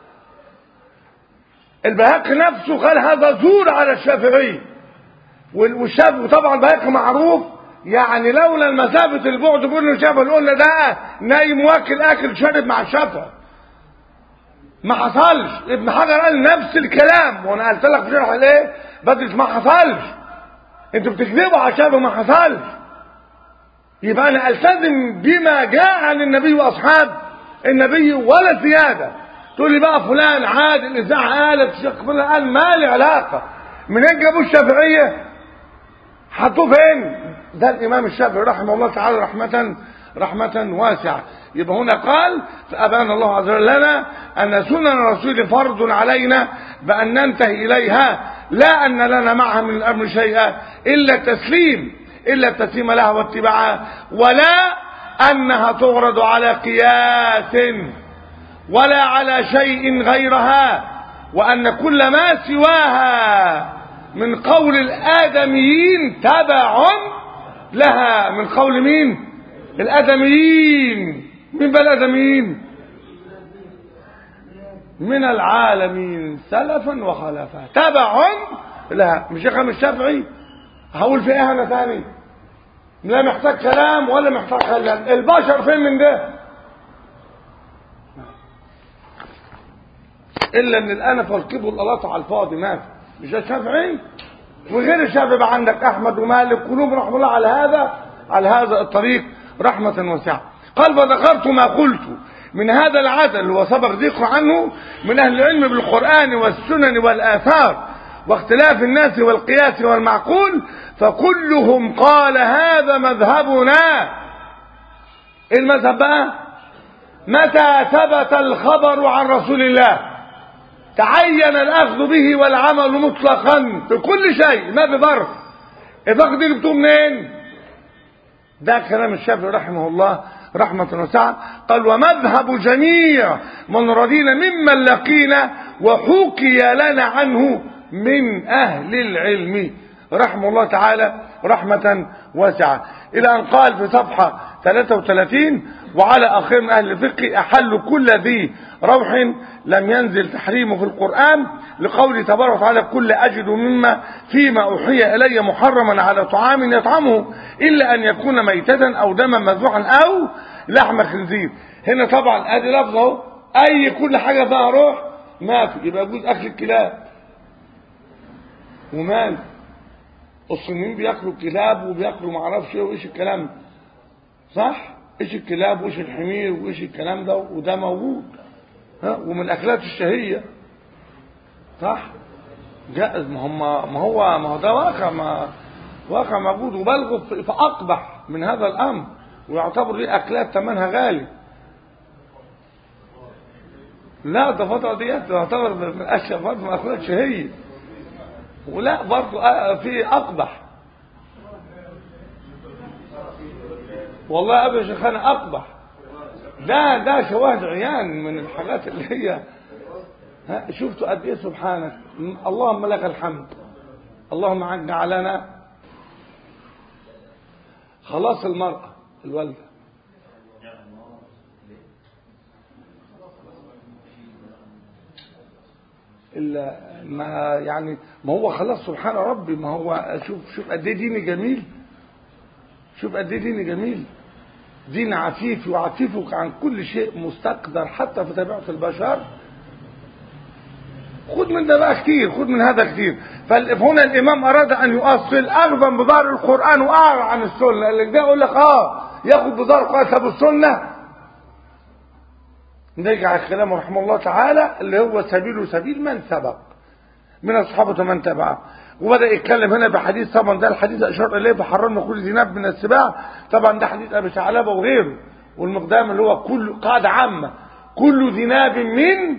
Speaker 1: البهاقي نفسه قال هذا زور على الشافعي والشافعي طبعا البهاقي معروف يعني لولا المسافة البعد بين الشافعي قلنا ده نايم واكل اكل شارب مع الشافعي ما حصلش ابن حجر قال نفس الكلام وانا قلت لك في شرح الايه بدرس ما حصلش انتوا بتكذبوا على الشافعي ما حصلش يبقى انا التزم بما جاء عن النبي واصحاب النبي ولا زياده تقول لي بقى فلان عاد الاذاعه قالت الشيخ فلان قال ما لي علاقه منين جابوا الشافعيه حطوه فين ده الامام الشافعي رحمه الله تعالى رحمه رحمه واسعه يبقى هنا قال فابان الله عز وجل لنا ان سنن الرسول فرض علينا بان ننتهي اليها لا ان لنا معها من الامر شيئا الا التسليم الا التسليم لها واتباعها ولا انها تعرض على قياس ولا على شيء غيرها وان كل ما سواها من قول الآدميين تبع لها من قول مين الآدميين مين بقى الآدميين من العالمين سلفا وخلفا تبع لها مش يا الشافعي هقول في ايه انا ثاني لا محتاج كلام ولا محتاج كلام البشر فين من ده الا ان الانف والكبر والقلاطه على الفاضي ما في مش ده الشافعي وغير الشافعي بقى عندك احمد ومالك كلهم رحمه الله على هذا على هذا الطريق رحمه واسعه قال فذكرت ما قلت من هذا العدل اللي هو سبق ذكر عنه من اهل العلم بالقران والسنن والاثار واختلاف الناس والقياس والمعقول فكلهم قال هذا مذهبنا المذهب بقى متى ثبت الخبر عن رسول الله تعين الاخذ به والعمل مطلقا في كل شيء ما في ظرف الفقد دي جبتوه منين ده كلام الشافعي رحمه الله رحمة وسعة قال ومذهب جميع من رضينا ممن لقينا وحكي لنا عنه من أهل العلم رحمه الله تعالى رحمة واسعة إلى أن قال في صفحة 33 وعلى آخر من أهل الفقه أحل كل ذي روح لم ينزل تحريمه في القرآن لقوله تبارك وتعالى كل أجد مما فيما أوحي إلي محرما على طعام يطعمه إلا أن يكون ميتة أو دما مذبوحا أو لحم خنزير هنا طبعا ادي لفظه اي كل حاجه فيها روح ما في يبقى يجوز اكل الكلاب ومال الصينيين بياكلوا الكلاب وبياكلوا ما اعرفش ايه وايش الكلام ده صح ايش الكلاب وايش الحمير وايش الكلام ده وده موجود ها ومن الاكلات الشهيه صح جائز ما هم ما هو ما هو ده واقع ما واقع موجود وبلغوا في اقبح من هذا الامر ويعتبر دي اكلات ثمنها غالي لا ده فترة ديت تعتبر من اشهر برضه من اكلات شهية ولا برضه في اقبح والله ابو شيخنا اقبح ده ده شواهد عيان من الحاجات اللي هي ها شفتوا قد ايه سبحانك اللهم لك الحمد اللهم عج علينا خلاص المرأة الوالدة إلا ما يعني ما هو خلاص سبحان ربي ما هو شوف شوف قد ايه ديني جميل شوف قد ايه ديني جميل دين عفيف يعففك عن كل شيء مستقدر حتى في طبيعة البشر خد من ده بقى كتير خد من هذا كتير فهنا الامام اراد ان يؤصل اخذا بظهر القران واعرض عن السنه اللي ده يقول لك اه ياخد بظهر القران طب السنه نرجع كلامه رحمه الله تعالى اللي هو سبيل سبيل من سبق من الصحابه ومن تبعه وبدا يتكلم هنا بحديث طبعا ده الحديث اشار اليه فحرمنا كل ذناب من السباع طبعا ده حديث ابي ثعلبه وغيره والمقدام اللي هو كل قاعده عامه كل ذناب من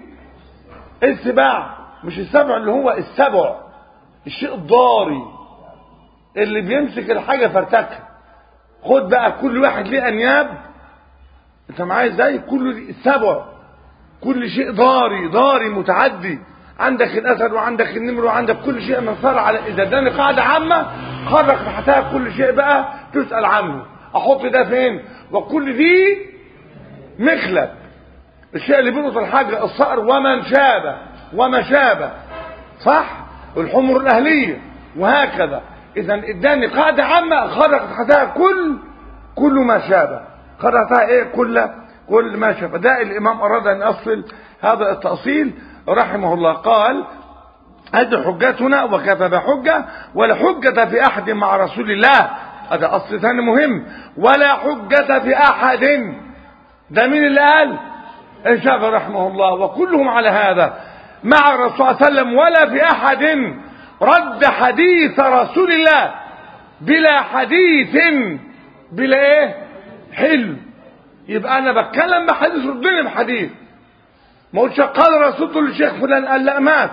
Speaker 1: السباع مش السبع اللي هو السبع الشيء الضاري اللي بيمسك الحاجة فارتكها خد بقى كل واحد ليه انياب انت معايا ازاي كل سبع كل شيء ضاري ضاري متعدي عندك الاسد وعندك النمر وعندك كل شيء من صار على اذا اداني قاعده عامه خرج تحتها كل شيء بقى تسال عنه احط ده فين وكل دي مخلب الشيء اللي بيربط الحاجه الصقر ومن شابه وما شابه صح الحمر الاهليه وهكذا اذا اداني قاعده عامه خرج تحتها كل كل ما شابه خرج تحتها ايه كل كل ما شابه ده الامام اراد ان يصل هذا التاصيل رحمه الله قال هذه حجتنا وكتب حجة ولا حجة في أحد مع رسول الله هذا أصل ثاني مهم ولا حجة في أحد ده مين اللي قال الشافعي رحمه الله وكلهم على هذا مع الرسول صلى الله عليه وسلم ولا في أحد رد حديث رسول الله بلا حديث بلا ايه حلم يبقى انا بتكلم بحديث ردني بحديث ما قلتش قال الرسول تقول الشيخ فلان قال لا مات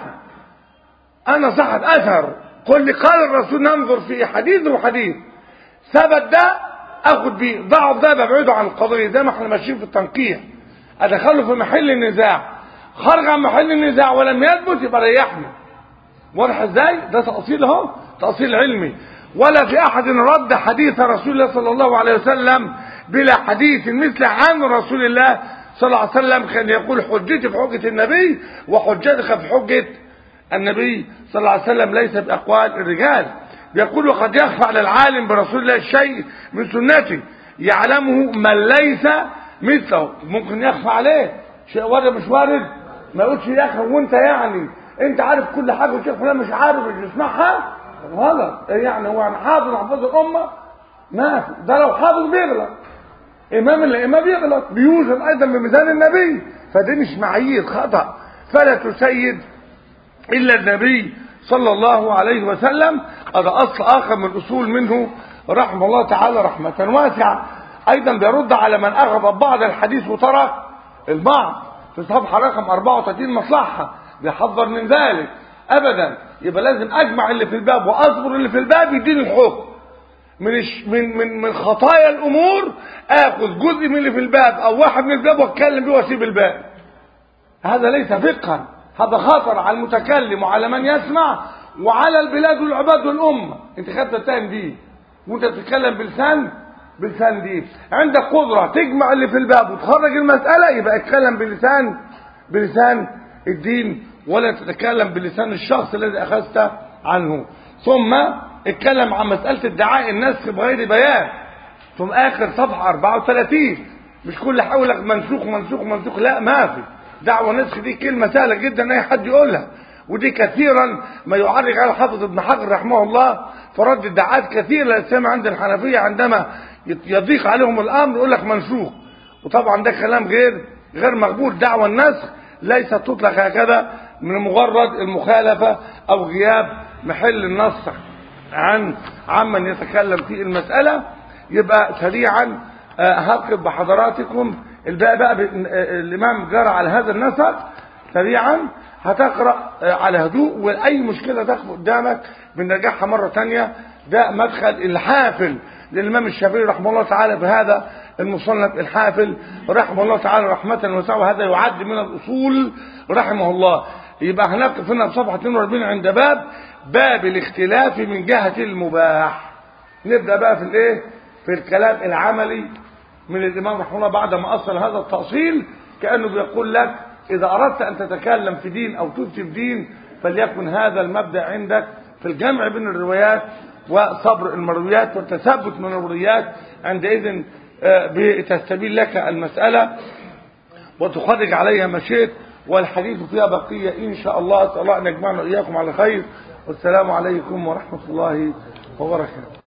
Speaker 1: انا صحت اثر قل لي قال الرسول ننظر في حديث وحديث ثبت ده اخد بيه ضعف ده ببعده عن القضيه زي ما احنا ماشيين في التنقيح ادخله في محل النزاع خرج عن محل النزاع ولم يثبت يبقى ريحني واضح ازاي ده تاصيل اهو تاصيل علمي ولا في احد رد حديث رسول الله صلى الله عليه وسلم بلا حديث مثل عن رسول الله صلى الله عليه وسلم كان يقول حجتي في حجة النبي وحجتك في حجة النبي صلى الله عليه وسلم ليس بأقوال الرجال يقول وقد يخفى على العالم برسول الله شيء من سنته يعلمه من ليس مثله ممكن يخفى عليه شيء وارد مش وارد ما يقولش يا اخي وانت يعني انت عارف كل حاجه والشيخ فلان مش عارف مش يسمعها غلط يعني هو عن حافظ حافظ الامه ما ده لو حافظ بيغلط امام الائمه بيغلط بيوزن ايضا بميزان النبي فدي مش معايير خطا فلا تسيد الا النبي صلى الله عليه وسلم هذا اصل اخر من الاصول منه رحمه الله تعالى رحمه واسعه ايضا بيرد على من اخذ بعض الحديث وترك البعض في صفحه رقم 34 مصلحه بيحذر من ذلك ابدا يبقى لازم اجمع اللي في الباب واصبر اللي في الباب يديني الحكم من من من من خطايا الامور اخذ جزء من اللي في الباب او واحد من الباب واتكلم بيه واسيب الباب هذا ليس فقها هذا خطر على المتكلم وعلى من يسمع وعلى البلاد والعباد والامه انت خدت تتهم دي وانت بتتكلم بلسان بلسان دين عندك قدرة تجمع اللي في الباب وتخرج المسألة يبقى اتكلم بلسان بلسان الدين ولا تتكلم بلسان الشخص الذي أخذت عنه ثم اتكلم عن مسألة ادعاء النسخ بغير بيان ثم آخر صفحة 34 مش كل حول لك منسوخ منسوخ منسوخ لا ما في دعوة نسخ دي كلمة سهلة جدا أي حد يقولها ودي كثيرا ما يعرج على حافظ ابن حجر رحمه الله فرد ادعاءات كثيرة لا سمع عند الحنفية عندما يضيق عليهم الأمر يقول لك منسوخ وطبعا ده كلام غير غير مقبول دعوة النسخ ليست تطلق هكذا من مجرد المخالفة أو غياب محل النص عن عمن يتكلم في المسألة يبقى سريعا هقف بحضراتكم الباقي بقى الإمام جرى على هذا النسق سريعا هتقرأ على هدوء وأي مشكلة تخفى قدامك بنرجعها مرة تانية ده مدخل الحافل للإمام الشافعي رحمه الله تعالى بهذا المصنف الحافل رحمه الله تعالى رحمة وسعه وهذا يعد من الأصول رحمه الله يبقى هنقف هنا بصفحة 42 عند باب باب الاختلاف من جهة المباح نبدأ بقى في الايه في الكلام العملي من الإمام رحمه الله بعد ما أصل هذا التأصيل كأنه بيقول لك إذا أردت أن تتكلم في دين أو تفتي في دين فليكن هذا المبدأ عندك في الجمع بين الروايات وصبر المرويات والتثبت من الروايات عندئذ بتستبين لك المسألة وتخرج عليها ما شئت والحديث فيها بقية إن شاء الله أسأل الله أن يجمعنا إياكم على خير والسلام عليكم ورحمة الله وبركاته